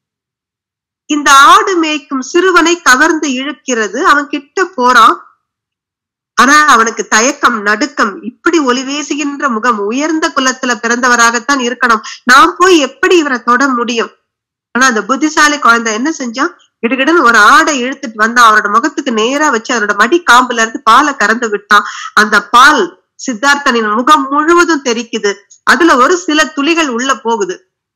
இந்த ஆடு மேய்க்கும் சிறுவனை கவர்ந்து இழுக்கிறது அவன் கிட்ட போறான் ஆனா அவனுக்கு தயக்கம் நடுக்கம் இப்படி ஒளி வீசுகின்ற முகம் உயர்ந்த குலத்துல பிறந்தவராகத்தான் இருக்கணும் நாம் போய் எப்படி இவரை தொட முடியும் ஆனா அந்த புத்திசாலி குழந்தை என்ன செஞ்சான் கிடுகிடுன்னு ஒரு ஆடை இழுத்துட்டு வந்தான் அவரோட முகத்துக்கு நேரா வச்சு அவரோட மடி காம்புல இருந்து பாலை கறந்து விட்டான் அந்த பால் சித்தார்த்தனின் முகம் முழுவதும் தெரிக்குது அதுல ஒரு சில துளிகள் உள்ள போகுது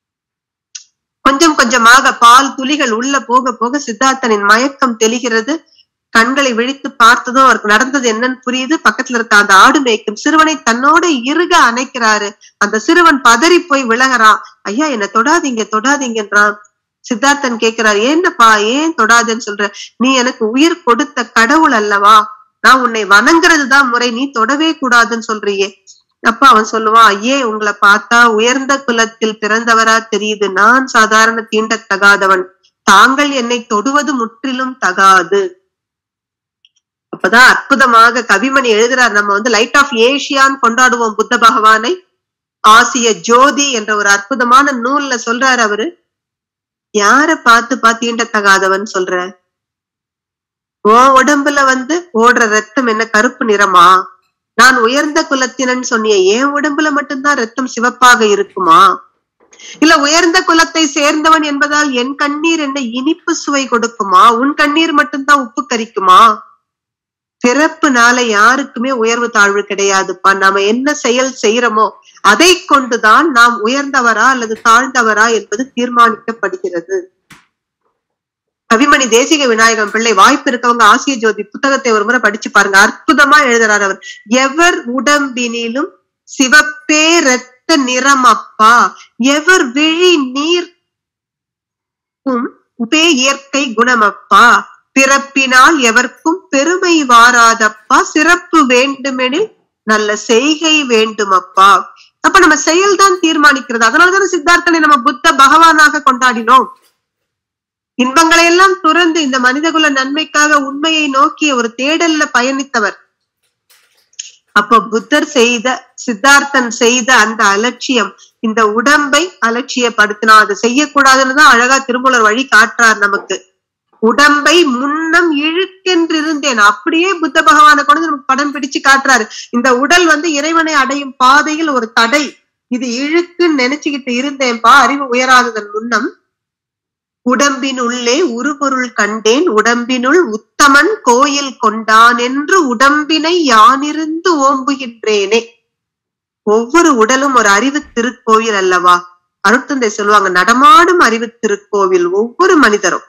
கொஞ்சம் கொஞ்சமாக பால் துளிகள் உள்ள போக போக சித்தார்த்தனின் மயக்கம் தெளிகிறது கண்களை விழித்து பார்த்ததும் அவருக்கு நடந்தது என்னன்னு புரியுது பக்கத்துல இருக்க அந்த ஆடு மேய்க்கும் சிறுவனை தன்னோட இறுக அணைக்கிறாரு அந்த சிறுவன் பதறி போய் விலகிறான் ஐயா என்ன தொடாதீங்க தொடாதீங்கன்றான் சித்தார்த்தன் கேட்கிறார் ஏன்னப்பா ஏன் தொடாதுன்னு சொல்ற நீ எனக்கு உயிர் கொடுத்த கடவுள் அல்லவா நான் உன்னை வணங்குறது தான் முறை நீ தொடவே கூடாதுன்னு சொல்றியே அப்ப அவன் சொல்லுவான் ஐயே உங்களை பார்த்தா உயர்ந்த குலத்தில் பிறந்தவரா தெரியுது நான் சாதாரண தீண்டத்தகாதவன் தாங்கள் என்னை தொடுவது முற்றிலும் தகாது அப்பதான் அற்புதமாக கவிமணி எழுதுறார் நம்ம வந்து லைட் ஆஃப் ஏஷியான்னு கொண்டாடுவோம் புத்த பகவானை ஆசிய ஜோதி என்ற ஒரு அற்புதமான நூல்ல சொல்றாரு அவரு யார பார்த்து பார்த்து தீண்டத்தகாதவன் சொல்ற உன் உடம்புல வந்து ஓடுற ரத்தம் என்ன கருப்பு நிறமா நான் உயர்ந்த குலத்தினன் சொன்னிய என் உடம்புல மட்டும்தான் ரத்தம் சிவப்பாக இருக்குமா இல்ல உயர்ந்த குலத்தை சேர்ந்தவன் என்பதால் என் கண்ணீர் என்ன இனிப்பு சுவை கொடுக்குமா உன் கண்ணீர் மட்டும்தான் உப்பு கரிக்குமா பிறப்புனால யாருக்குமே உயர்வு தாழ்வு கிடையாதுப்பா நாம என்ன செயல் செய்யறோமோ அதை கொண்டுதான் நாம் உயர்ந்தவரா அல்லது தாழ்ந்தவரா என்பது தீர்மானிக்கப்படுகிறது கவிமணி தேசிக விநாயகம் பிள்ளை வாய்ப்பு இருக்கவங்க ஆசிய ஜோதி புத்தகத்தை ஒரு முறை படிச்சு பாருங்க அற்புதமா எழுதுறார் அவர் எவர் உடம்பினிலும் சிவப்பே ரத்த நிறம் அப்பா எவர் விழி நீர் உபே இயற்கை குணமப்பா பிறப்பினால் எவர்க்கும் பெருமை வாராதப்பா சிறப்பு வேண்டுமெனில் நல்ல செய்கை வேண்டுமப்பா அப்ப நம்ம செயல்தான் தீர்மானிக்கிறது அதனாலதான சித்தார்த்தனை நம்ம புத்த பகவானாக கொண்டாடினோம் இன்பங்களை எல்லாம் துறந்து இந்த மனிதகுல நன்மைக்காக உண்மையை நோக்கிய ஒரு தேடல்ல பயணித்தவர் அப்ப புத்தர் செய்த சித்தார்த்தன் செய்த அந்த அலட்சியம் இந்த உடம்பை அலட்சியப்படுத்தினா அதை செய்யக்கூடாதுன்னு தான் அழகா திருமூலர் வழி காட்டுறார் நமக்கு உடம்பை முன்னம் இழுக்கென்று இருந்தேன் அப்படியே புத்த பகவானை கொண்டு நமக்கு படம் பிடிச்சு காட்டுறாரு இந்த உடல் வந்து இறைவனை அடையும் பாதையில் ஒரு தடை இது இழுக்குன்னு நினைச்சுக்கிட்டு இருந்தேன்பா அறிவு உயராததன் முன்னம் உடம்பின் உள்ளே உருபொருள் கண்டேன் உடம்பினுள் உத்தமன் கோயில் கொண்டான் என்று உடம்பினை யானிருந்து ஓம்புகின்றேனே ஒவ்வொரு உடலும் ஒரு அறிவு திருக்கோயில் அல்லவா அருட்தந்தை சொல்லுவாங்க நடமாடும் அறிவு திருக்கோவில் ஒவ்வொரு மனிதரும்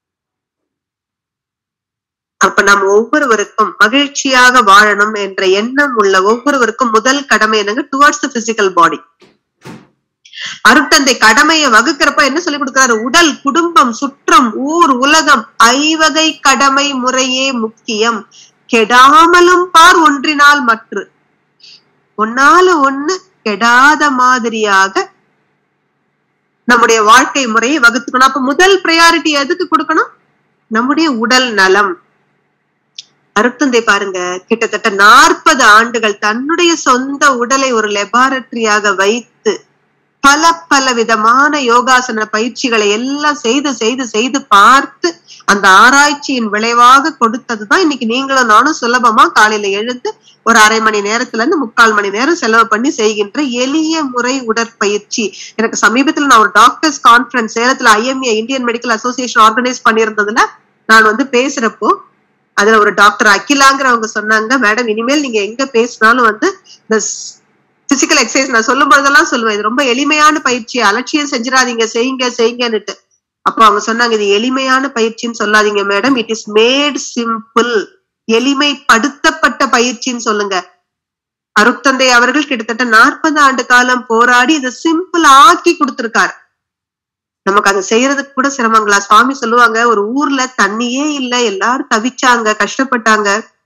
அப்ப நாம் ஒவ்வொருவருக்கும் மகிழ்ச்சியாக வாழணும் என்ற எண்ணம் உள்ள ஒவ்வொருவருக்கும் முதல் கடமை என்னங்க டுவர்ட்ஸ் பிசிக்கல் பாடி அருட்தந்தை கடமையை வகுக்கிறப்ப என்ன சொல்லி கொடுக்கிறாரு உடல் குடும்பம் சுற்றம் ஊர் உலகம் ஐவகை கடமை முறையே முக்கியம் கெடாமலும் பார் ஒன்றினால் மற்று ஒன்னால ஒண்ணு கெடாத மாதிரியாக நம்முடைய வாழ்க்கை முறையை வகுத்துக்கணும் அப்ப முதல் ப்ரையாரிட்டி எதுக்கு கொடுக்கணும் நம்முடைய உடல் நலம் அருத்தந்தை பாருங்க கிட்டத்தட்ட நாற்பது ஆண்டுகள் தன்னுடைய சொந்த உடலை ஒரு லெபார்டரியாக வைத்து பல பல விதமான யோகாசன பயிற்சிகளை எல்லாம் செய்து செய்து செய்து பார்த்து அந்த ஆராய்ச்சியின் விளைவாக கொடுத்ததுதான் இன்னைக்கு நீங்களும் நானும் சுலபமா காலையில எழுந்து ஒரு அரை மணி நேரத்துல இருந்து முக்கால் மணி நேரம் செலவு பண்ணி செய்கின்ற எளிய முறை உடற்பயிற்சி எனக்கு சமீபத்துல நான் ஒரு டாக்டர்ஸ் கான்ஃபரன்ஸ் சேலத்துல IMA Indian medical association organise பண்ணியிருந்ததுல நான் வந்து பேசுறப்போ அதுல ஒரு டாக்டர் அகிலாங்கிறவங்க சொன்னாங்க மேடம் இனிமேல் நீங்க எங்க பேசினாலும் வந்து இந்த பிசிக்கல் எக்ஸசைஸ் நான் சொல்லும் போதெல்லாம் சொல்லுவேன் இது ரொம்ப எளிமையான பயிற்சி அலட்சியம் செஞ்சிடாதீங்க செய்யுங்க செய்யுங்கன்னுட்டு அப்போ அவங்க சொன்னாங்க இது எளிமையான பயிற்சின்னு சொல்லாதீங்க madam it is made simple எளிமைப்படுத்தப்பட்ட பயிற்சின்னு சொல்லுங்க அருட்தந்தை அவர்கள் கிட்டத்தட்ட நாற்பது ஆண்டு காலம் போராடி இதை சிம்பிள் ஆக்கி கொடுத்திருக்காரு நமக்கு அதை செய்யறதுக்கு கூட சிரமங்களா சுவாமி சொல்லுவாங்க ஒரு ஊர்ல தண்ணியே இல்ல எல்லாரும் தவிச்சாங்க கஷ்டப்பட்டாங்க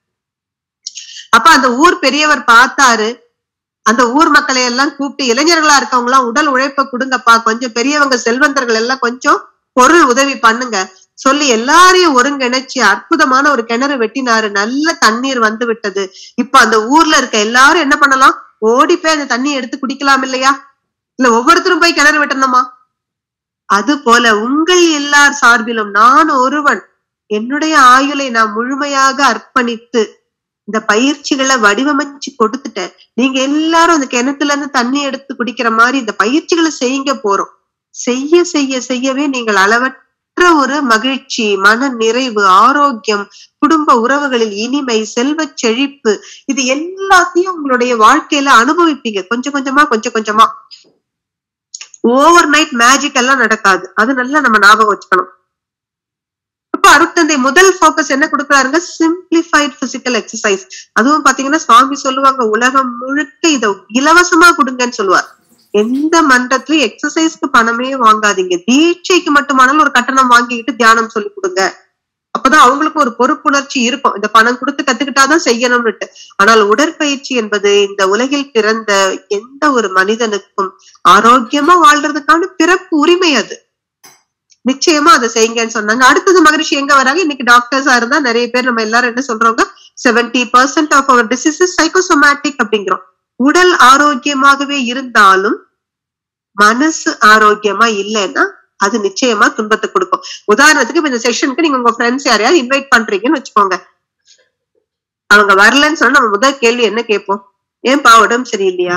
அப்ப அந்த ஊர் பெரியவர் பார்த்தாரு அந்த ஊர் மக்களை எல்லாம் கூப்பிட்டு இளைஞர்களா இருக்கவங்க எல்லாம் உடல் உழைப்ப கொடுங்கப்பா கொஞ்சம் பெரியவங்க செல்வந்தர்கள் எல்லாம் கொஞ்சம் பொருள் உதவி பண்ணுங்க சொல்லி எல்லாரையும் ஒருங்கிணைச்சு அற்புதமான ஒரு கிணறு வெட்டினாரு நல்ல தண்ணீர் வந்து விட்டது இப்ப அந்த ஊர்ல இருக்க எல்லாரும் என்ன பண்ணலாம் ஓடி போய் அந்த தண்ணி எடுத்து குடிக்கலாம் இல்லையா இல்ல ஒவ்வொருத்தரும் போய் கிணறு வெட்டணுமா அது போல உங்கள் எல்லார் சார்பிலும் நான் ஒருவன் என்னுடைய ஆயுளை நான் முழுமையாக அர்ப்பணித்து இந்த பயிற்சிகளை வடிவமைச்சு கொடுத்துட்டேன் நீங்க எல்லாரும் அந்த கிணத்துல இருந்து தண்ணி எடுத்து குடிக்கிற மாதிரி இந்த பயிற்சிகளை செய்யுங்க போறோம் செய்ய செய்ய செய்யவே நீங்கள் அளவற்ற ஒரு மகிழ்ச்சி மன நிறைவு ஆரோக்கியம் குடும்ப உறவுகளில் இனிமை செல்வ செழிப்பு இது எல்லாத்தையும் உங்களுடைய வாழ்க்கையில அனுபவிப்பீங்க கொஞ்சம் கொஞ்சமா கொஞ்சம் கொஞ்சமா ஓவர் நைட் மேஜிக் எல்லாம் நடக்காது அது நல்லா நம்ம ஞாபகம் வச்சுக்கணும் அப்ப அருட்தந்தை முதல் போக்கஸ் என்ன கொடுக்குறாருங்க சிம்பிளிஃபைட் பிசிக்கல் எக்ஸசைஸ் அதுவும் பாத்தீங்கன்னா சுவாமி சொல்லுவாங்க உலகம் முழுக்க இத இலவசமா கொடுங்கன்னு சொல்லுவார் எந்த மன்றத்திலயும் எக்ஸசைஸ்க்கு பணமே வாங்காதீங்க தீட்சைக்கு மட்டுமானாலும் ஒரு கட்டணம் வாங்கிக்கிட்டு தியானம் சொல்லி கொடுங்க அப்பதான் அவங்களுக்கு ஒரு பொறுப்புணர்ச்சி இருக்கும் இந்த பணம் கொடுத்து கத்துக்கிட்டாதான் செய்யணும்னுட்டு ஆனால் உடற்பயிற்சி என்பது இந்த உலகில் பிறந்த எந்த ஒரு மனிதனுக்கும் ஆரோக்கியமா வாழ்றதுக்கான பிறப்பு உரிமை அது நிச்சயமா அதை செய்யுங்கன்னு சொன்னாங்க அடுத்தது மகரிஷி எங்க வராங்க இன்னைக்கு டாக்டர்ஸா இருந்தா நிறைய பேர் நம்ம எல்லாரும் என்ன சொல்றோங்க seventy percent of our diseases psychosomatic அப்படிங்கிறோம் உடல் ஆரோக்கியமாகவே இருந்தாலும் மனசு ஆரோக்கியமா இல்லைன்னா அது நிச்சயமா துன்பத்தை கொடுக்கும் உதாரணத்துக்கு இப்ப இந்த செஷனுக்கு நீங்க உங்க ஃப்ரெண்ட்ஸ் யாரையாவது இன்வைட் பண்றீங்கன்னு வச்சுக்கோங்க அவங்க வரலன்னு சொன்னா நம்ம முதல் கேள்வி என்ன கேட்போம் ஏன்பா உடம்பு சரியில்லையா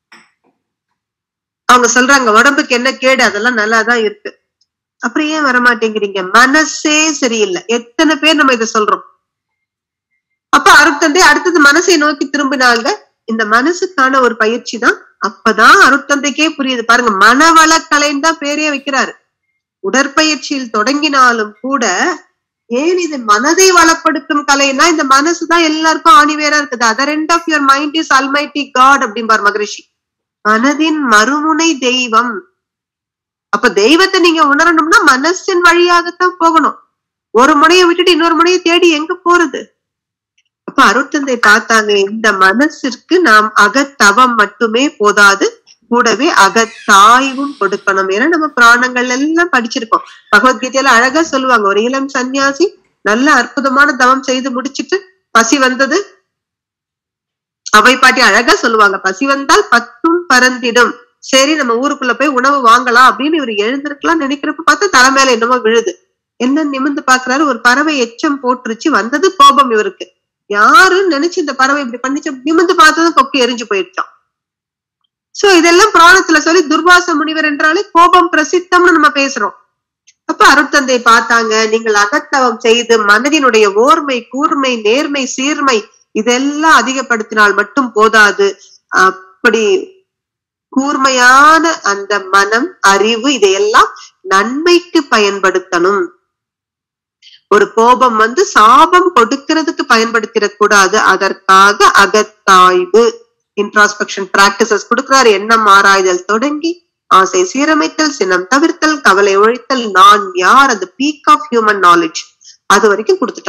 அவங்க சொல்றாங்க உடம்புக்கு என்ன கேடு அதெல்லாம் நல்லாதான் இருக்கு அப்புறம் ஏன் வரமாட்டேங்கிறீங்க மனசே சரியில்லை எத்தனை பேர் நம்ம இதை சொல்றோம் அப்ப அருட்தந்தை அடுத்தது மனசை நோக்கி திரும்பினாங்க இந்த மனசுக்கான ஒரு பயிற்சி தான் அப்பதான் அருட்தந்தைக்கே புரியுது பாருங்க மனவளக்கலைன்னு தான் பேரே வைக்கிறாரு உடற்பயிற்சியில் தொடங்கினாலும் கூட ஏன் இது மனதை வளப்படுத்தும் கலைன்னா இந்த மனசுதான் எல்லாருக்கும் ஆணிவேரா இருக்குது other end of your mind is almighty god அப்படிம்பார் மகரிஷி மனதின் மறுமுனை தெய்வம் அப்ப தெய்வத்தை நீங்க உணரணும்னா மனசின் வழியாகத்தான் போகணும் ஒரு முனையை விட்டுட்டு இன்னொரு முனையை தேடி எங்க போறது அப்ப அருட்தந்தை பார்த்தாங்க இந்த மனசிற்கு நாம் அகத்தவம் மட்டுமே போதாது கூடவே அகத்தாய்வும் கொடுக்கணும் ஏன்னா நம்ம புராணங்கள் எல்லாம் படிச்சிருக்கோம் பகவத்கீதையில அழகா சொல்லுவாங்க ஒரு இளம் சன்னியாசி நல்ல அற்புதமான தவம் செய்து முடிச்சிட்டு பசி வந்தது அவை பாட்டி அழகா சொல்லுவாங்க பசி வந்தால் பத்தும் பறந்திடும் சரி நம்ம ஊருக்குள்ள போய் உணவு வாங்கலாம் அப்படின்னு இவர் எழுந்திருக்கலாம் நினைக்கிறப்ப பார்த்தா தலை மேல என்னமோ விழுது என்ன நிமிந்து பாக்குறாரு ஒரு பறவை எச்சம் போட்டுருச்சு வந்தது கோபம் இவருக்கு யாருன்னு நினைச்சு இந்த பறவை இப்படி பண்ணிச்சு நிமிந்து பார்த்ததும் கொக்கு எரிஞ்சு போயிடுச்சான் சோ இதெல்லாம் புராணத்துல சொல்லி துர்வாச முனிவர் என்றாலே கோபம் பிரசித்தம்னு நம்ம பேசுறோம் அப்ப அருட்தந்தை பார்த்தாங்க நீங்கள் அகத்தவம் செய்து மனதினுடைய ஓர்மை கூர்மை நேர்மை சீர்மை இதெல்லாம் அதிகப்படுத்தினால் மட்டும் போதாது அப்படி கூர்மையான அந்த மனம் அறிவு இதையெல்லாம் நன்மைக்கு பயன்படுத்தணும் ஒரு கோபம் வந்து சாபம் கொடுக்கிறதுக்கு பயன்படுத்திடக் கூடாது அதற்காக அகத்தாய்வு இன்ட்ராஸ்பெக்ஷன் பிராக்டிசஸ் கொடுக்கிறாரு எண்ணம் ஆராய்தல் தொடங்கி ஆசை சீரமைத்தல் சினம் தவிர்த்தல் கவலை ஒழித்தல் நான் யார் அந்த பீக் ஆஃப் ஹியூமன் நாலேஜ் அது வரைக்கும் கொடுத்துட்டாங்க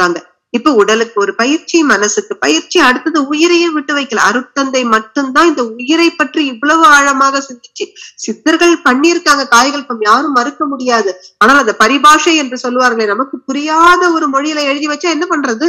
இப்ப உடலுக்கு ஒரு பயிற்சி மனசுக்கு பயிற்சி அடுத்தது உயிரையும் விட்டு வைக்கல அருட்தந்தை மட்டும்தான் இந்த உயிரை பற்றி இவ்வளவு ஆழமாக சிந்திச்சு சித்தர்கள் பண்ணியிருக்காங்க காய்கல்பம் யாரும் மறுக்க முடியாது ஆனால் அந்த பரிபாஷை என்று சொல்லுவார்களே நமக்கு புரியாத ஒரு மொழியில எழுதி வச்சா என்ன பண்றது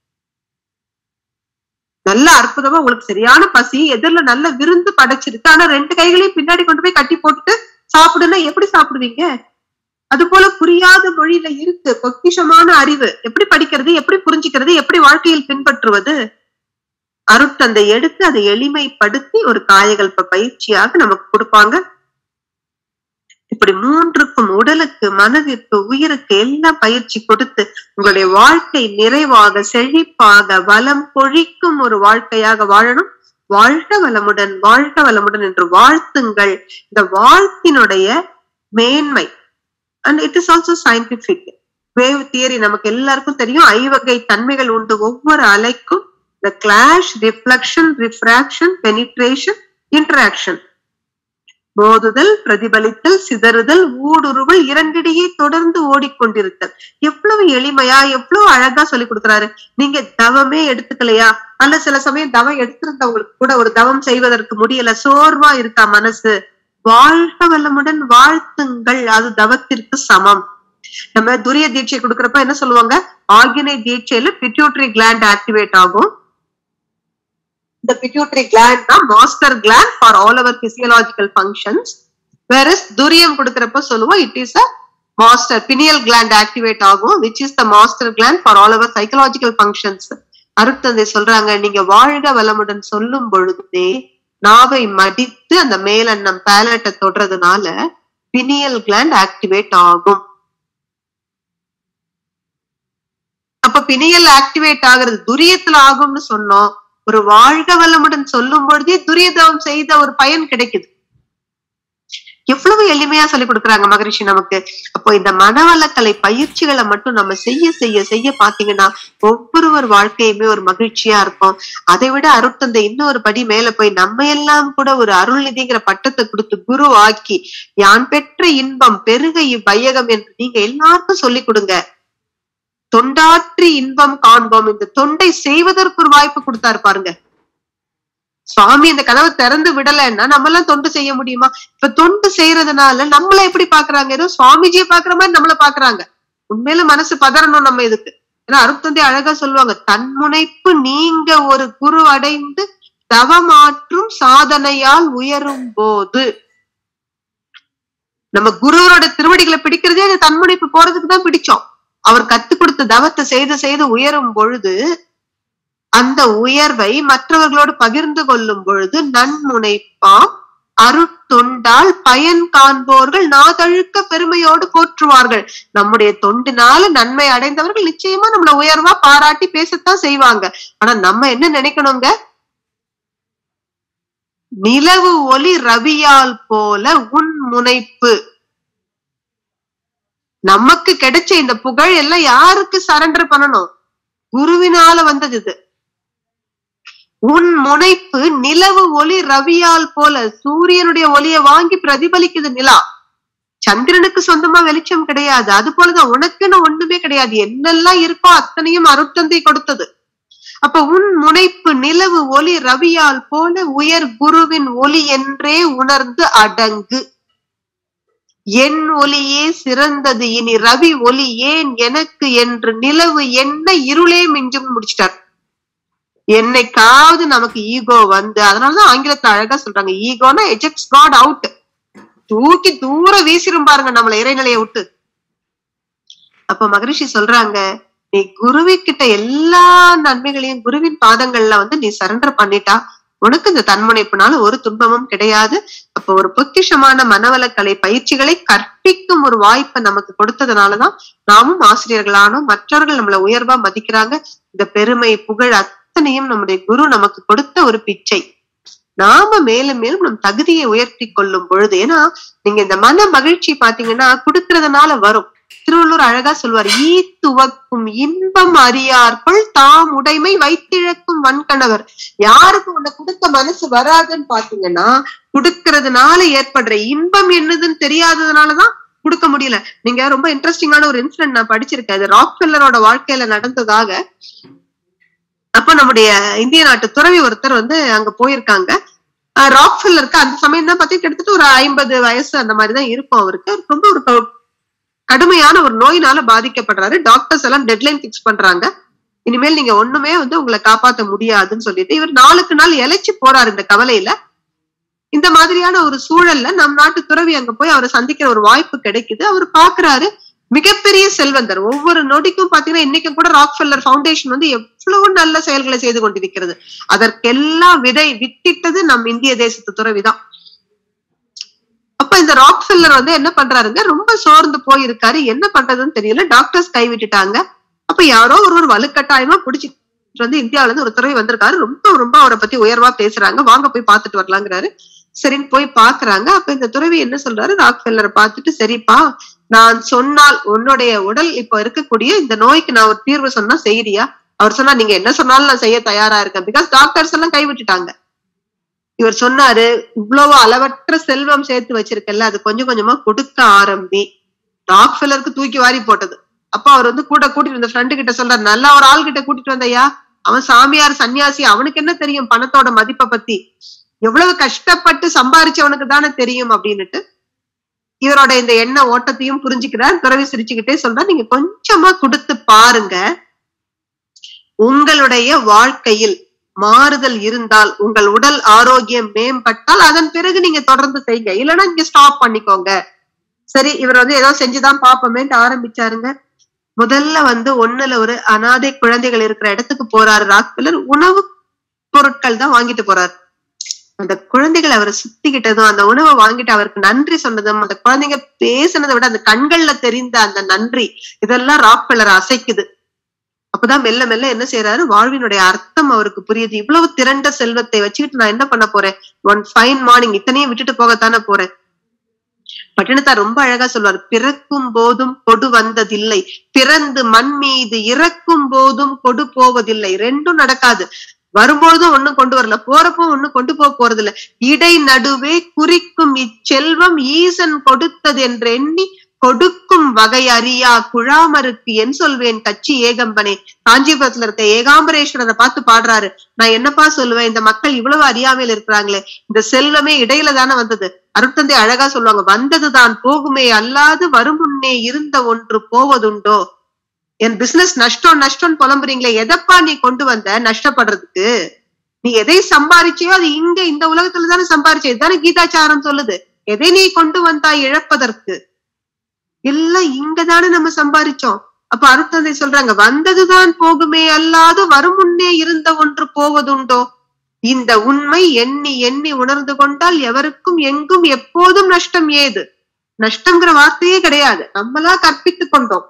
நல்ல அற்புதமா உங்களுக்கு சரியான பசி எதிரில நல்ல விருந்து படைச்சிருக்கு ஆனா ரெண்டு கைகளையும் பின்னாடி கொண்டு போய் கட்டி போட்டுட்டு சாப்பிடுன்னா எப்படி சாப்பிடுவீங்க அது போல புரியாத மொழியில இருக்கு பொக்கிஷமான அறிவு எப்படி படிக்கிறது எப்படி புரிஞ்சுக்கிறது எப்படி வாழ்க்கையில் பின்பற்றுவது அருட்தந்தை எடுத்து அதை எளிமைப்படுத்தி ஒரு காயகல்ப பயிற்சியாக நமக்கு கொடுப்பாங்க இப்படி மூன்றுக்கும் உடலுக்கு மனதிற்கு உயிருக்கு எல்லாம் பயிற்சி கொடுத்து உங்களுடைய வாழ்க்கை நிறைவாக செழிப்பாக வளம் பொழிக்கும் ஒரு வாழ்க்கையாக வாழணும் வாழ்க வளமுடன் வாழ்க வளமுடன் என்று வாழ்த்துங்கள் இந்த வாழ்த்தினுடைய மேன்மை and it is also scientific wave theory நமக்கு எல்லாருக்கும் தெரியும் ஐவகை தன்மைகள் உண்டு ஒவ்வொரு அலைக்கும் இந்த clash reflection refraction penetration interaction மோதுதல் பிரதிபலித்தல் சிதறுதல் ஊடுருவல் இரண்டிடையே தொடர்ந்து ஓடிக்கொண்டிருத்தல் எவ்வளவு எளிமையா எவ்வளவு அழகா சொல்லி கொடுக்குறாரு நீங்க தவமே எடுத்துக்கலையா அல்ல சில சமயம் தவம் எடுத்திருந்தவங்களுக்கு கூட ஒரு தவம் செய்வதற்கு முடியல சோர்வா இருக்கா மனசு வாழ்க வல்லமுடன் வாழ்த்துங்கள் அது தவத்திற்கு சமம் நம்ம துரிய தீட்சை கொடுக்கறப்ப என்ன சொல்லுவாங்க ஆர்கினை தீட்சையில பிட்யூட்டரி கிளாண்ட் ஆக்டிவேட் ஆகும் இந்த பிட்யூட்டரி கிளாண்ட் தான் master gland for all our physiological functions வேற துரியம் கொடுக்கறப்ப சொல்லுவோம் it is a master pineal gland activate ஆகும் which is the master gland for all our psychological functions அருட்தந்தை சொல்றாங்க நீங்க வாழ்க வளமுடன் சொல்லும் பொழுதே நாவை மடித்து அந்த மேலெண்ணம் பேலட்டை தொடுறதுனால பினியல் கிளாண்ட் ஆக்டிவேட் ஆகும் அப்ப பினியல் ஆக்டிவேட் ஆகுறது துரியத்துல ஆகும்னு சொன்னோம் ஒரு வாழ்க வளமுடன் சொல்லும் பொழுதே துரியதவம் செய்த ஒரு பயன் கிடைக்குது எவ்வளவு எளிமையா சொல்லி கொடுக்குறாங்க மகரிஷி நமக்கு அப்போ இந்த மனவளக்கலை பயிற்சிகளை மட்டும் நம்ம செய்ய செய்ய செய்ய பாத்தீங்கன்னா ஒவ்வொருவர் வாழ்க்கையுமே ஒரு மகிழ்ச்சியா இருக்கும் அதை விட அருட்தந்தை இன்னொரு படி மேல போய் நம்ம எல்லாம் கூட ஒரு அருள்நிதிங்கிற பட்டத்தை கொடுத்து குரு ஆக்கி யான் பெற்ற இன்பம் பெருக இவ்வையகம் என்று நீங்க எல்லாருக்கும் சொல்லி கொடுங்க தொண்டாற்றி இன்பம் காண்போம் இந்த தொண்டை செய்வதற்கு ஒரு வாய்ப்பு கொடுத்தாரு பாருங்க சுவாமி இந்த கதவை திறந்து விடலைன்னா நம்ம எல்லாம் தொண்டு செய்ய முடியுமா இப்ப தொண்டு செய்யறதுனால நம்மள எப்படி பாக்குறாங்க ஏதோ சுவாமிஜியை பாக்குற மாதிரி நம்மள பாக்குறாங்க உண்மையில மனசு பதறணும் நம்ம இதுக்கு ஏன்னா அருத்தந்தை அழகா சொல்லுவாங்க தன்முனைப்பு நீங்க ஒரு குரு அடைந்து தவமாற்றும் சாதனையால் உயரும் போது நம்ம குருவரோட திருவடிகளை பிடிக்கிறதே அது தன்முனைப்பு போறதுக்கு தான் பிடிச்சோம் அவர் கத்து கொடுத்த தவத்தை செய்து செய்து உயரும் பொழுது அந்த உயர்வை மற்றவர்களோடு பகிர்ந்து கொள்ளும் பொழுது நன்முனைப்பாம் அருட்தொண்டால் பயன் காண்போர்கள் நாதழுக்க பெருமையோடு போற்றுவார்கள் நம்முடைய தொண்டினால நன்மை அடைந்தவர்கள் நிச்சயமா நம்மள உயர்வா பாராட்டி பேசத்தான் செய்வாங்க ஆனா நம்ம என்ன நினைக்கணுங்க நிலவு ஒளி ரவியால் போல உன் முனைப்பு நமக்கு கிடைச்ச இந்த புகழ் எல்லாம் யாருக்கு சரண்டர் பண்ணணும் குருவினால வந்தது இது உன் முனைப்பு நிலவு ஒளி ரவியால் போல சூரியனுடைய ஒளியை வாங்கி பிரதிபலிக்குது நிலா சந்திரனுக்கு சொந்தமா வெளிச்சம் கிடையாது அது போலதான் உனக்குன்னு ஒண்ணுமே கிடையாது என்னெல்லாம் இருக்கோ அத்தனையும் அருட்தந்தை கொடுத்தது அப்ப உன் முனைப்பு நிலவு ஒளி ரவியால் போல உயர் குருவின் ஒளி என்றே உணர்ந்து அடங்கு என் ஒளியே சிறந்தது இனி ரவி ஒளி ஏன் எனக்கு என்று நிலவு என்ன இருளே மிஞ்சும் முடிச்சிட்டார் என்னைக்காவது நமக்கு ஈகோ வந்து அதனாலதான் ஆங்கிலத்துல அழகா சொல்றாங்க ஈகோனா எஜெக்ட்ஸ் காட் அவுட் தூக்கி தூர வீசிரும் பாருங்க நம்மள இறைநிலையை விட்டு அப்ப மகரிஷி சொல்றாங்க நீ குருவிக்கிட்ட எல்லா நன்மைகளையும் குருவின் பாதங்கள்ல வந்து நீ சரண்டர் பண்ணிட்டா உனக்கு இந்த தன்முனைப்புனால ஒரு துன்பமும் கிடையாது அப்ப ஒரு பொக்கிஷமான மனவளக்கலை பயிற்சிகளை கற்பிக்கும் ஒரு வாய்ப்பை நமக்கு கொடுத்ததுனாலதான் நாமும் ஆசிரியர்களானோம் மற்றவர்கள் நம்மள உயர்வா மதிக்கிறாங்க இந்த பெருமை புகழ் அத்தனையும் நம்முடைய குரு நமக்கு கொடுத்த ஒரு பிச்சை நாம மேலும் மேலும் நம் தகுதியை உயர்த்தி கொள்ளும் பொழுது ஏன்னா நீங்க இந்த மன மகிழ்ச்சி பாத்தீங்கன்னா கொடுக்கறதுனால வரும் திருவள்ளுவர் அழகா சொல்வார் ஈ துவக்கும் இன்பம் அறியார்கள் தாம் உடைமை வைத்திழக்கும் வன்கணவர் யாருக்கு உன்னை கொடுத்த மனசு வராதுன்னு பாத்தீங்கன்னா கொடுக்கறதுனால ஏற்படுற இன்பம் என்னதுன்னு தெரியாததுனாலதான் கொடுக்க முடியல நீங்க ரொம்ப இன்ட்ரெஸ்டிங்கான ஒரு இன்சிடென்ட் நான் படிச்சிருக்கேன் அது ராக்ஃபெல்லரோட வாழ்க்கையில நடந்ததாக அப்ப நம்முடைய இந்திய நாட்டு துறவி ஒருத்தர் வந்து அங்க போயிருக்காங்க ராக்ஃபெல்லருக்கு அந்த சமயம் தான் பாத்தீங்கன்னா கிட்டத்தட்ட ஒரு ஐம்பது வயசு அந்த மாதிரி தான் இருக்கும் அவருக்கு அவருக்கு ரொம்ப ஒரு க- கடுமையான ஒரு நோயினால பாதிக்கப்படுறாரு டாக்டர்ஸ் எல்லாம் டெட்லைன் ஃபிக்ஸ் பண்றாங்க இனிமேல் நீங்க ஒண்ணுமே வந்து உங்களை காப்பாத்த முடியாதுன்னு சொல்லிட்டு இவர் நாளுக்கு நாள் இழைச்சு போறாரு இந்த கவலையில இந்த மாதிரியான ஒரு சூழல்ல நம் நாட்டு துறவி அங்க போய் அவரை சந்திக்கிற ஒரு வாய்ப்பு கிடைக்குது அவர் பாக்குறாரு மிகப்பெரிய செல்வந்தர் ஒவ்வொரு நொடிக்கும் பாத்தீங்கன்னா இன்னைக்கும் கூட ராக்ஃபெல்லர் ஃபவுண்டேஷன் வந்து எவ்வளவு நல்ல செயல்களை செய்து கொண்டிருக்கிறது அதற்கெல்லாம் விதை வித்திட்டது நம் இந்திய தேசத்து துறவிதான் அப்ப இந்த ராக்ஃபெல்லர் வந்து என்ன பண்றாருங்க ரொம்ப சோர்ந்து போயிருக்காரு என்ன பண்றதுன்னு தெரியல டாக்டர்ஸ் கைவிட்டுட்டாங்க அப்ப யாரோ ஒருவர் வலுக்கட்டாயமா புடிச்சிட்டு வந்து இந்தியாவுல இருந்து ஒரு துறவி வந்திருக்காரு ரொம்ப ரொம்ப அவரை பத்தி உயர்வா பேசுறாங்க வாங்க போய் பார்த்துட்டு வரலாங்கிறாரு சரின்னு போய் பாக்குறாங்க அப்ப இந்த துறவி என்ன சொல்றாரு ராக்ஃபெல்லரை பார்த்துட்டு சரிப்பா நான் சொன்னால் உன்னுடைய உடல் இப்ப இருக்கக்கூடிய இந்த நோய்க்கு நான் ஒரு தீர்வு சொன்னா செய்யறியா அவர் சொன்னா நீங்க என்ன சொன்னாலும் நான் செய்ய தயாரா இருக்கேன் பிகாஸ் டாக்டர்ஸ் எல்லாம் கைவிட்டுட்டாங்க இவர் சொன்னாரு இவ்வளவு அளவற்ற செல்வம் சேர்த்து வச்சிருக்கல அது கொஞ்சம் கொஞ்சமா கொடுக்க ஆரம்பி ராக்ஃபெல்லருக்கு தூக்கி வாரி போட்டது அப்ப அவர் வந்து கூட கூட்டிட்டு வந்த ஃப்ரெண்டு கிட்ட சொல்றாரு நல்லா ஒரு ஆள் கிட்ட கூட்டிட்டு வந்தையா அவன் சாமியார் சன்னியாசி அவனுக்கு என்ன தெரியும் பணத்தோட மதிப்பை பத்தி எவ்வளவு கஷ்டப்பட்டு சம்பாரிச்சவனுக்கு தானே தெரியும் அப்படின்னுட்டு இவரோட இந்த எண்ண ஓட்டத்தையும் புரிஞ்சுக்கிறார் துறவி சிரிச்சுக்கிட்டே சொல்றா நீங்க கொஞ்சமா கொடுத்து பாருங்க உங்களுடைய வாழ்க்கையில் மாறுதல் இருந்தால் உங்கள் உடல் ஆரோக்கியம் மேம்பட்டால் அதன் பிறகு நீங்க தொடர்ந்து செய்யுங்க இல்லைன்னா நீங்க ஸ்டாப் பண்ணிக்கோங்க சரி இவர் வந்து ஏதோ செஞ்சுதான் பாப்போமேன்ட்டு ஆரம்பிச்சாருங்க முதல்ல வந்து ஒண்ணுல ஒரு அனாதை குழந்தைகள் இருக்கிற இடத்துக்கு போறாரு ராக்பில்லர் உணவு பொருட்கள் தான் வாங்கிட்டு போறாரு அந்த குழந்தைகள் அவரை சுத்திக்கிட்டதும் அந்த உணவை வாங்கிட்டு அவருக்கு நன்றி சொன்னதும் அந்த குழந்தைங்க பேசுனதை விட அந்த கண்கள்ல தெரிந்த அந்த நன்றி இதெல்லாம் ராக்பில்லர் அசைக்குது அப்பதான் மெல்ல மெல்ல என்ன செய்யறாரு வாழ்வினுடைய அர்த்தம் அவருக்கு புரியுது இவ்வளவு திரண்ட செல்வத்தை வச்சுக்கிட்டு நான் என்ன பண்ண போறேன் ஒன் ஃபைன் மார்னிங் இத்தனையும் விட்டுட்டு போகத்தானே போறேன் பட்டினத்தார் ரொம்ப அழகா சொல்வார் பிறக்கும் போதும் கொடு வந்ததில்லை பிறந்து மண் மீது இறக்கும் போதும் கொடு போவதில்லை ரெண்டும் நடக்காது வரும்போதும் ஒண்ணும் கொண்டு வரல போறப்போ ஒண்ணும் கொண்டு போக போறது இல்ல இடை நடுவே குறிக்கும் இச்செல்வம் ஈசன் கொடுத்தது என்று எண்ணி கொடுக்கும் வகை அறியா குழாமருக்கு என் சொல்வேன் கட்சி ஏகம்பனே காஞ்சிபுரத்துல இருக்க ஏகாம்பரேஸ்வரரை பார்த்து பாடுறாரு நான் என்னப்பா சொல்லுவேன் இந்த மக்கள் இவ்வளவு அறியாமையில் இருக்கிறாங்களே இந்த செல்வமே இடையில தானே வந்தது அருட்தந்தை அழகா சொல்லுவாங்க வந்ததுதான் போகுமே அல்லாது வரும் முன்னே இருந்த ஒன்று போவதுண்டோ என் பிசினஸ் நஷ்டம் நஷ்டம் புலம்புறீங்களே எதப்பா நீ கொண்டு வந்த நஷ்டப்படுறதுக்கு நீ எதை சம்பாரிச்சியோ அது இங்க இந்த உலகத்துல தானே சம்பாரிச்ச இதுதானே கீதாச்சாரம் சொல்லுது எதை நீ கொண்டு வந்தாய் இழப்பதற்கு எல்லாம் இங்கதானே நம்ம சம்பாரிச்சோம் அப்ப அருட்தந்தை சொல்றாங்க வந்ததுதான் போகுமே அல்லாது வரும் முன்னே இருந்த ஒன்று போவதுண்டோ இந்த உண்மை எண்ணி எண்ணி உணர்ந்து கொண்டால் எவருக்கும் எங்கும் எப்போதும் நஷ்டம் ஏது நஷ்டம்ங்கிற வார்த்தையே கிடையாது நம்மளா கற்பித்துக் கொண்டோம்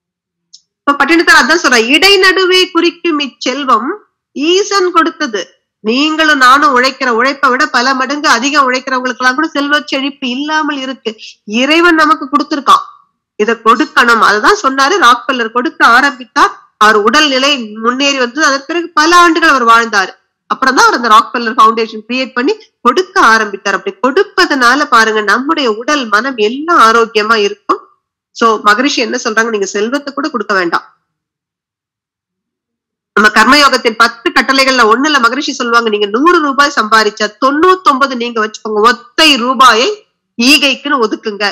இப்ப பட்டினத்தார் அதான் சொல்ற இடைநடுவே குறிக்கும் இச்செல்வம் ஈசன் கொடுத்தது நீங்களும் நானும் உழைக்கிற உழைப்பை விட பல மடங்கு அதிகம் உழைக்கிறவங்களுக்கு எல்லாம் கூட செல்வ செழிப்பு இல்லாமல் இருக்கு இறைவன் நமக்கு கொடுத்திருக்கான் இதை கொடுக்கணும் அதுதான் சொன்னாரு ராக்பெல்லர் கொடுக்க ஆரம்பித்தார் அவர் உடல்நிலை முன்னேறி வந்தது அதன் பிறகு பல ஆண்டுகள் அவர் வாழ்ந்தாரு அப்புறம் தான் அவர் அந்த ராக்பெல்லர் ஃபவுண்டேஷன் கிரியேட் பண்ணி கொடுக்க ஆரம்பித்தார் அப்படி கொடுப்பதனால பாருங்க நம்முடைய உடல் மனம் எல்லாம் ஆரோக்கியமா இருக்கும் சோ மகரிஷி என்ன சொல்றாங்க நீங்க செல்வத்தை கூட கொடுக்க வேண்டாம் நம்ம கர்மயோகத்தின் பத்து கட்டளைகள்ல ஒண்ணுல மகரிஷி சொல்லுவாங்க நீங்க நூறு ரூபாய் சம்பாதிச்சா தொண்ணூத்தி ஒன்பது நீங்க வச்சுக்கோங்க ஒத்தை ரூபாயை ஈகைக்குன்னு ஒதுக்குங்க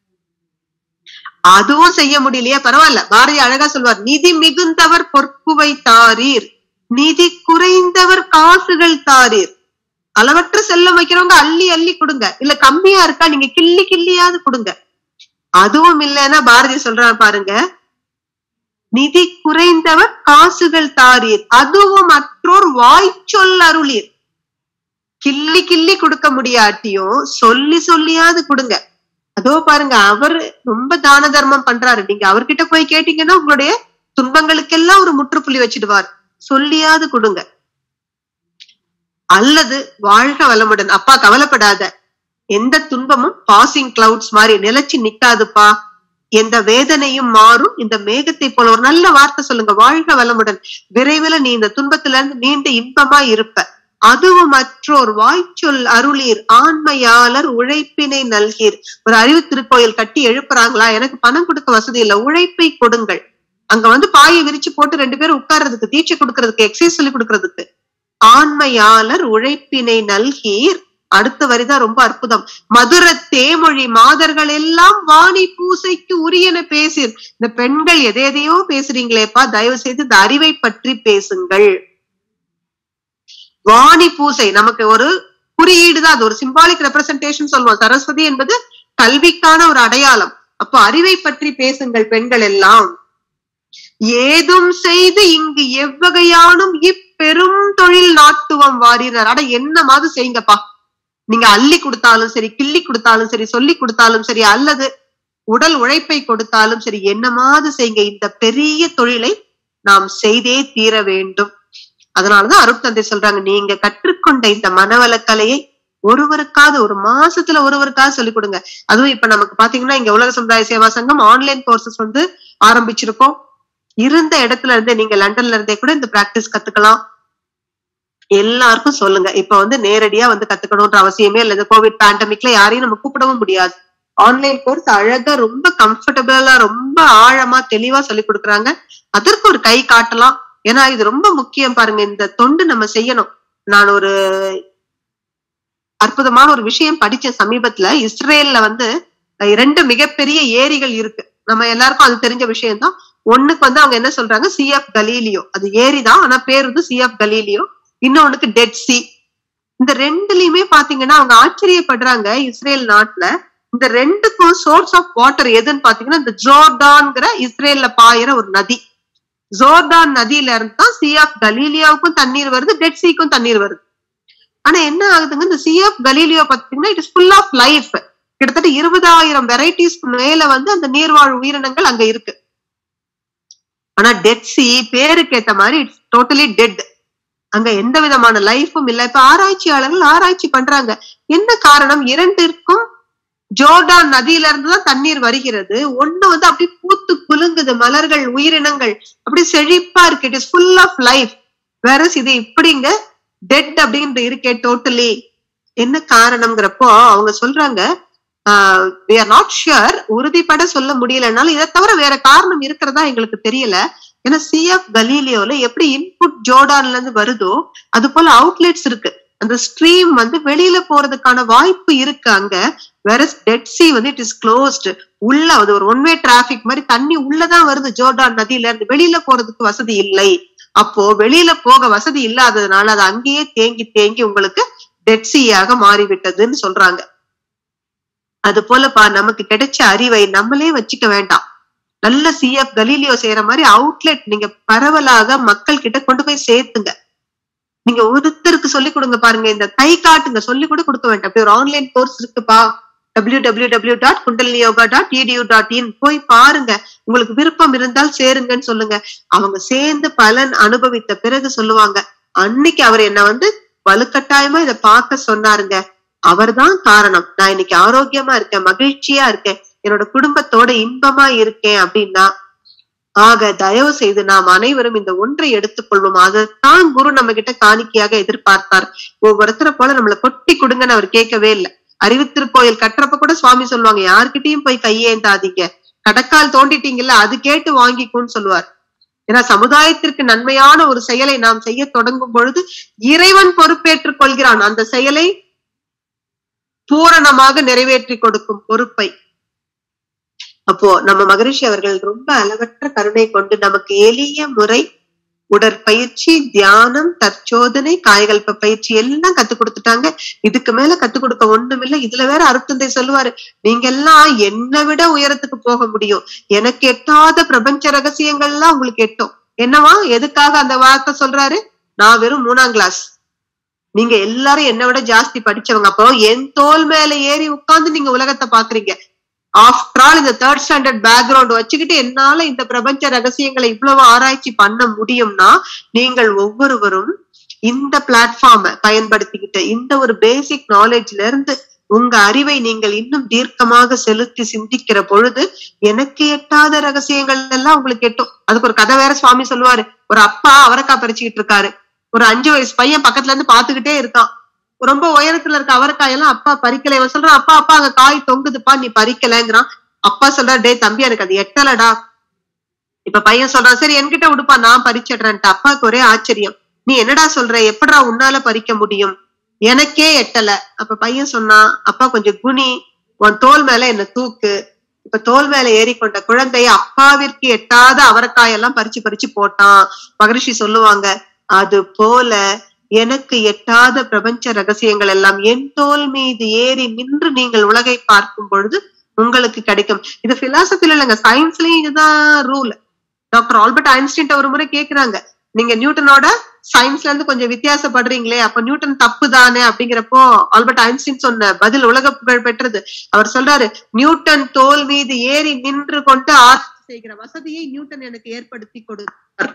அதுவும் செய்ய முடியலையா பரவாயில்ல பாரதி அழகா சொல்வார் நிதி மிகுந்தவர் பொற்குவை தாரீர் நிதி குறைந்தவர் காசுகள் தாரீர் அளவற்ற செல்லம் வைக்கிறவங்க அள்ளி அள்ளி கொடுங்க இல்ல கம்மியா இருக்கா நீங்க கிள்ளி கிள்ளியாவது கொடுங்க அதுவும் இல்லைன்னா பாரதி சொல்றான் பாருங்க நிதி குறைந்தவர் காசுகள் தாரீர் அதுவும் மற்றோர் வாய்ச்சொல் அருளீர் கிள்ளி கிள்ளி கொடுக்க முடியாட்டியும் சொல்லி சொல்லியாவது கொடுங்க அதோ பாருங்க அவர் ரொம்ப தான தர்மம் பண்றாரு நீங்க அவர்கிட்ட போய் கேட்டீங்கன்னா உங்களுடைய துன்பங்களுக்கெல்லாம் ஒரு முற்றுப்புள்ளி வச்சிடுவார் சொல்லியாவது கொடுங்க அல்லது வாழ்க வளமுடன் அப்பா கவலைப்படாத எந்த துன்பமும் பாசிங் கிளவுட்ஸ் மாதிரி நிலைச்சு நிக்காதுப்பா எந்த வேதனையும் மாறும் இந்த மேகத்தை போல ஒரு நல்ல வார்த்தை சொல்லுங்க வாழ்க வளமுடன் விரைவில் நீ இந்த துன்பத்துல இருந்து மீண்டு இன்பமா இருப்ப அதுவும் மற்றோர் வாய்ச்சொல் அருளீர் ஆண்மையாளர் உழைப்பினை நல்கீர் ஒரு அறிவு திருக்கோயில் கட்டி எழுப்புறாங்களா எனக்கு பணம் கொடுக்க வசதி இல்ல உழைப்பை கொடுங்கள் அங்க வந்து பாயை விரிச்சு போட்டு ரெண்டு பேரும் உட்கார்றதுக்கு தீட்சை கொடுக்கறதுக்கு எக்ஸசைஸ் சொல்லி கொடுக்கறதுக்கு ஆண்மையாளர் உழைப்பினை நல்கீர் அடுத்த வரிதான் ரொம்ப அற்புதம் மதுர தேமொழி மாதர்கள் எல்லாம் வாணி பூசைக்கு உரியன பேசிர் இந்த பெண்கள் எதை எதையோ பேசுறீங்களேப்பா தயவு செய்து இந்த அறிவை பற்றி பேசுங்கள் வாணி பூசை நமக்கு ஒரு குறியீடு தான் அது ஒரு சிம்பாலிக் ரெப்ரசன்டேஷன் சொல்லுவோம் சரஸ்வதி என்பது கல்விக்கான ஒரு அடையாளம் அப்போ அறிவை பற்றி பேசுங்கள் பெண்கள் எல்லாம் ஏதும் செய்து இங்கு எவ்வகையானும் இப்பெரும் தொழில் நாட்டுவம் வாரினர் அட என்ன மாதிரி செய்யுங்கப்பா நீங்க அள்ளி கொடுத்தாலும் சரி கிள்ளி கொடுத்தாலும் சரி சொல்லி கொடுத்தாலும் சரி அல்லது உடல் உழைப்பை கொடுத்தாலும் சரி என்னமாவது செய்யுங்க இந்த பெரிய தொழிலை நாம் செய்தே தீர வேண்டும் அதனாலதான் அருட்தந்தை சொல்றாங்க நீங்க கற்றுக்கொண்ட இந்த மனவளக்கலையை ஒருவருக்காவது ஒரு மாசத்துல ஒருவருக்காவது சொல்லிக் கொடுங்க அதுவும் இப்ப நமக்கு பாத்தீங்கன்னா இங்க உலக சமுதாய சேவா சங்கம் ஆன்லைன் கோர்சஸ் வந்து ஆரம்பிச்சிருக்கோம் இருந்த இடத்துல இருந்தே நீங்க லண்டன்ல இருந்தே கூட இந்த பிராக்டிஸ் கத்துக்கலாம் எல்லாருக்கும் சொல்லுங்க இப்ப வந்து நேரடியா வந்து கத்துக்கணும்ன்ற அவசியமே இல்லை இந்த கோவிட் பேண்டமிக்ல யாரையும் நம்ம கூப்பிடவும் முடியாது ஆன்லைன் கோர்ஸ் அழகா ரொம்ப கம்ஃபர்டபுளா ரொம்ப ஆழமா தெளிவா சொல்லி கொடுக்குறாங்க அதற்கு ஒரு கை காட்டலாம் ஏன்னா இது ரொம்ப முக்கியம் பாருங்க இந்த தொண்டு நம்ம செய்யணும் நான் ஒரு அற்புதமான ஒரு விஷயம் படிச்சேன் சமீபத்துல இஸ்ரேல்ல வந்து இரண்டு மிகப்பெரிய ஏரிகள் இருக்கு நம்ம எல்லாருக்கும் அது தெரிஞ்ச விஷயம் தான் ஒண்ணுக்கு வந்து அவங்க என்ன சொல்றாங்க சி ஆஃப் கலீலியோ அது ஏரி தான் ஆனா பேர் வந்து சி ஆஃப் கலீலியோ இன்னொன்னுக்கு டெட் சி இந்த ரெண்டுலயுமே பாத்தீங்கன்னா அவங்க ஆச்சரியப்படுறாங்க இஸ்ரேல் நாட்டுல இந்த ரெண்டுக்கும் சோர்ஸ் ஆஃப் வாட்டர் எதுன்னு பாத்தீங்கன்னா இந்த ஜோர்டான்ங்கிற இஸ்ரேல்ல பாயிற ஒரு நதி ஜோர்டான் நதியில இருந்து தான் சி ஆஃப் கலீலியாவுக்கும் தண்ணீர் வருது டெட் சீக்கும் தண்ணீர் வருது ஆனா என்ன ஆகுதுங்க இந்த சி ஆஃப் கலீலியோ பாத்தீங்கன்னா it is full of life கிட்டத்தட்ட இருபதாயிரம் வெரைட்டிஸ் மேல வந்து அந்த நீர்வாழ் உயிரினங்கள் அங்க இருக்கு ஆனா டெட் சி பேருக்கு ஏத்த மாதிரி இட்ஸ் டோட்டலி டெட் அங்க எந்த விதமான லைஃபும் இல்ல இப்ப ஆராய்ச்சியாளர்கள் ஆராய்ச்சி பண்றாங்க என்ன காரணம் இரண்டிற்கும் ஜோர்டான் நதியில இருந்துதான் தண்ணீர் வருகிறது ஒண்ணு வந்து அப்படி பூத்து குலுங்குது மலர்கள் உயிரினங்கள் அப்படி செழிப்பா இருக்கு it is full of life வேற இது இப்படிங்க டெட் அப்படின்ற இருக்கே டோட்டலி என்ன காரணம்ங்கிறப்போ அவங்க சொல்றாங்க வி ஆர் நாட் ஷுர் உறுதிப்பட சொல்ல முடியலனாலும் இதை தவிர வேற காரணம் இருக்கிறதா எங்களுக்கு தெரியல ஏன்னா சிஎஃப் கலீலியோல எப்படி இன்புட் ஜோர்டான்ல இருந்து வருதோ அது போல அவுட்லெட்ஸ் இருக்கு அந்த ஸ்ட்ரீம் வந்து வெளியில போறதுக்கான வாய்ப்பு இருக்கு அங்க வேற டெட் சி வந்து இட் இஸ் க்ளோஸ்டு உள்ள அது ஒரு ஒன் வே டிராபிக் மாதிரி தண்ணி உள்ளதான் வருது ஜோர்டான் நதியில இருந்து வெளியில போறதுக்கு வசதி இல்லை அப்போ வெளியில போக வசதி இல்லாததுனால அது அங்கேயே தேங்கி தேங்கி உங்களுக்கு டெட் சீயாக மாறிவிட்டதுன்னு சொல்றாங்க அது போலப்பா நமக்கு கிடைச்ச அறிவை நம்மளே வச்சுக்க வேண்டாம் நல்ல சிஎஃப் கலீலியோ செய்யற மாதிரி அவுட்லெட் நீங்க பரவலாக மக்கள் கிட்ட கொண்டு போய் சேர்த்துங்க நீங்க ஒருத்தருக்கு சொல்லி கொடுங்க பாருங்க இந்த கை காட்டுங்க சொல்லி கூட கொடுக்க வேண்டாம் அப்படி ஒரு ஆன்லைன் கோர்ஸ் இருக்குப்பா W W W dot kundalini yoga dot edu dot in போய் பாருங்க உங்களுக்கு விருப்பம் இருந்தால் சேருங்கன்னு சொல்லுங்க அவங்க சேர்ந்து பலன் அனுபவித்த பிறகு சொல்லுவாங்க அன்னைக்கு அவர் என்ன வந்து வலுக்கட்டாயமா இதை பார்க்க சொன்னாருங்க அவர்தான் காரணம் நான் இன்னைக்கு ஆரோக்கியமா இருக்கேன் மகிழ்ச்சியா இருக்கேன் என்னோட குடும்பத்தோட இன்பமா இருக்கேன் அப்படின்னா ஆக தயவு செய்து நாம் அனைவரும் இந்த ஒன்றை எடுத்துக்கொள்வோம் அதைத்தான் குரு நம்ம கிட்ட காணிக்கையாக எதிர்பார்த்தார் ஒவ்வொருத்தரை போல நம்மள கொட்டி கொடுங்கன்னு அவர் கேட்கவே இல்லை அறிவுத்திருக்கோயில் கட்டுறப்ப கூட சுவாமி சொல்லுவாங்க யார்கிட்டயும் போய் கையேந்தாதீங்க கடக்கால் தோண்டிட்டீங்கல்ல அது கேட்டு வாங்கிக்கும்னு சொல்லுவார் ஏன்னா சமுதாயத்திற்கு நன்மையான ஒரு செயலை நாம் செய்ய தொடங்கும் பொழுது இறைவன் பொறுப்பேற்றுக் கொள்கிறான் அந்த செயலை பூரணமாக நிறைவேற்றி கொடுக்கும் பொறுப்பை அப்போ நம்ம மகரிஷி அவர்கள் ரொம்ப அளவற்ற கருணை கொண்டு நமக்கு எளிய முறை உடற்பயிற்சி தியானம் தற்சோதனை காயகல்ப பயிற்சி எல்லாம் கத்து கொடுத்துட்டாங்க இதுக்கு மேல கத்து கொடுக்க ஒண்ணும் இல்ல இதுல வேற அருத்தந்தை சொல்லுவாரு நீங்க எல்லாம் என்னை விட உயரத்துக்கு போக முடியும் எனக்கு எட்டாத பிரபஞ்ச ரகசியங்கள்லாம் உங்களுக்கு எட்டும் என்னவா எதுக்காக அந்த வார்த்தை சொல்றாரு நான் வெறும் மூணாம் கிளாஸ் நீங்க எல்லாரும் என்னை விட ஜாஸ்தி படிச்சவங்க அப்போ என் தோல் மேல ஏறி உட்கார்ந்து நீங்க உலகத்தை பாக்குறீங்க ஆஃப்டர் ஆல் இந்த தேர்ட் ஸ்டாண்டர்ட் பேக்ரவுண்ட் வச்சுக்கிட்டு என்னால இந்த பிரபஞ்ச ரகசியங்களை இவ்வளவு ஆராய்ச்சி பண்ண முடியும்னா நீங்கள் ஒவ்வொருவரும் இந்த பிளாட்ஃபார்ம பயன்படுத்திக்கிட்டு இந்த ஒரு பேசிக் நாலேஜ்ல இருந்து உங்க அறிவை நீங்கள் இன்னும் தீர்க்கமாக செலுத்தி சிந்திக்கிற பொழுது எனக்கு எட்டாத ரகசியங்கள் எல்லாம் உங்களுக்கு எட்டும் அதுக்கு ஒரு கதை வேற சுவாமி சொல்லுவாரு ஒரு அப்பா அவரைக்காய் பறிச்சுக்கிட்டு இருக்காரு ஒரு அஞ்சு வயசு பையன் பக்கத்துல இருந்து பாத்துக்கிட்டே இருக்கான் ரொம்ப உயரத்துல இருக்க அவரைக்காய் எல்லாம் அப்பா பறிக்கல இவன் சொல்றான் அப்பா அப்பா அங்க காய் தொங்குதுப்பா நீ பறிக்கலங்கிறான் அப்பா சொல்றா டேய் தம்பி எனக்கு அது எட்டலடா இப்ப பையன் சொல்றான் சரி என்கிட்ட விடுப்பா நான் பறிச்சிடுறேன்ட்டு அப்பாவுக்கு ஒரே ஆச்சரியம் நீ என்னடா சொல்ற எப்படிடா உன்னால பறிக்க முடியும் எனக்கே எட்டல அப்ப பையன் சொன்னான் அப்பா கொஞ்சம் குனி உன் தோல் மேல என்ன தூக்கு இப்ப தோல் மேல ஏறிக்கொண்ட குழந்தை அப்பாவிற்கு எட்டாத அவரைக்காயெல்லாம் பறிச்சு பறிச்சு போட்டான் மகரிஷி சொல்லுவாங்க அது போல எனக்கு எட்டாத பிரபஞ்ச ரகசியங்கள் எல்லாம் என் தோல் மீது ஏறி நின்று நீங்கள் உலகை பார்க்கும் பொழுது உங்களுக்கு கிடைக்கும் இது பிலாசபில இல்லைங்க சயின்ஸ்லயும் இதுதான் ரூல் டாக்டர் ஆல்பர்ட் ஐன்ஸ்டீன் ஒரு முறை கேக்குறாங்க நீங்க நியூட்டனோட சயின்ஸ்ல இருந்து கொஞ்சம் வித்தியாசப்படுறீங்களே அப்ப நியூட்டன் தப்பு தானே அப்படிங்கிறப்போ ஆல்பர்ட் ஐன்ஸ்டீன் சொன்ன பதில் உலக புகழ் பெற்றது அவர் சொல்றாரு நியூட்டன் தோல் மீது ஏறி நின்று கொண்டு ஆராய்ச்சி செய்கிற வசதியை நியூட்டன் எனக்கு ஏற்படுத்தி கொடுத்தார்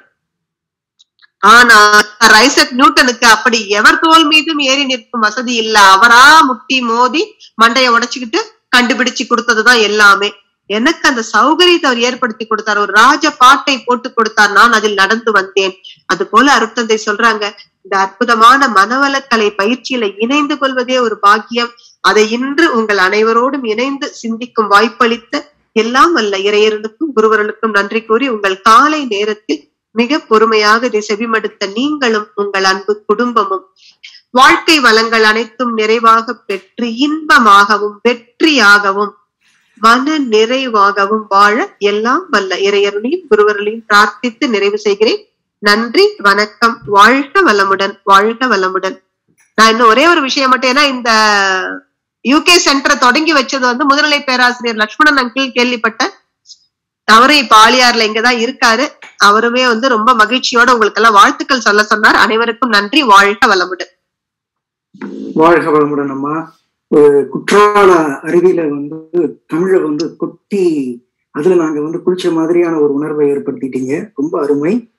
ஆனா ரைசக் நியூட்டனுக்கு அப்படி எவர் தோல் மீதும் ஏறி நிற்கும் வசதி இல்ல அவரா முட்டி மோதி மண்டைய உடைச்சுக்கிட்டு கண்டுபிடிச்சு கொடுத்ததுதான் எல்லாமே எனக்கு அந்த சௌகரியத்தை அவர் ஏற்படுத்தி கொடுத்தார் ஒரு ராஜ பாட்டை போட்டு கொடுத்தார் நான் அதில் நடந்து வந்தேன் அது போல அருட்தந்தை சொல்றாங்க இந்த அற்புதமான மனவளக்கலை பயிற்சியில இணைந்து கொள்வதே ஒரு பாக்கியம் அதை இன்று உங்கள் அனைவரோடும் இணைந்து சிந்திக்கும் வாய்ப்பளித்த எல்லாம் அல்ல இறையர்களுக்கும் குருவர்களுக்கும் நன்றி கூறி உங்கள் காலை நேரத்தில் மிக பொறுமையாக இதை செவிமடுத்த நீங்களும் உங்கள் அன்பு குடும்பமும் வாழ்க்கை வளங்கள் அனைத்தும் நிறைவாக பெற்று இன்பமாகவும் வெற்றியாகவும் மன நிறைவாகவும் வாழ எல்லாம் வல்ல இறையருளையும் குருவர்களையும் பிரார்த்தித்து நிறைவு செய்கிறேன் நன்றி வணக்கம் வாழ்க வளமுடன் வாழ்க வளமுடன் நான் இன்னும் ஒரே ஒரு விஷயம் மட்டும் ஏன்னா இந்த யூகே சென்டரை தொடங்கி வச்சது வந்து முதுநிலை பேராசிரியர் லக்ஷ்மணன் அங்கிள் கேள்விப்பட்டேன் அவரும் இப்ப ஆலியார்ல இங்கதான் இருக்காரு அவருமே வந்து ரொம்ப மகிழ்ச்சியோட உங்களுக்கு எல்லாம் வாழ்த்துக்கள் சொல்ல சொன்னார் அனைவருக்கும் நன்றி வாழ்க வளமுடன் வாழ்க வளமுடன் அம்மா ஒரு குற்றால அருவியில வந்து தமிழை வந்து கொட்டி அதுல நாங்க வந்து குளிச்ச மாதிரியான ஒரு உணர்வை ஏற்படுத்திட்டீங்க ரொம்ப அருமை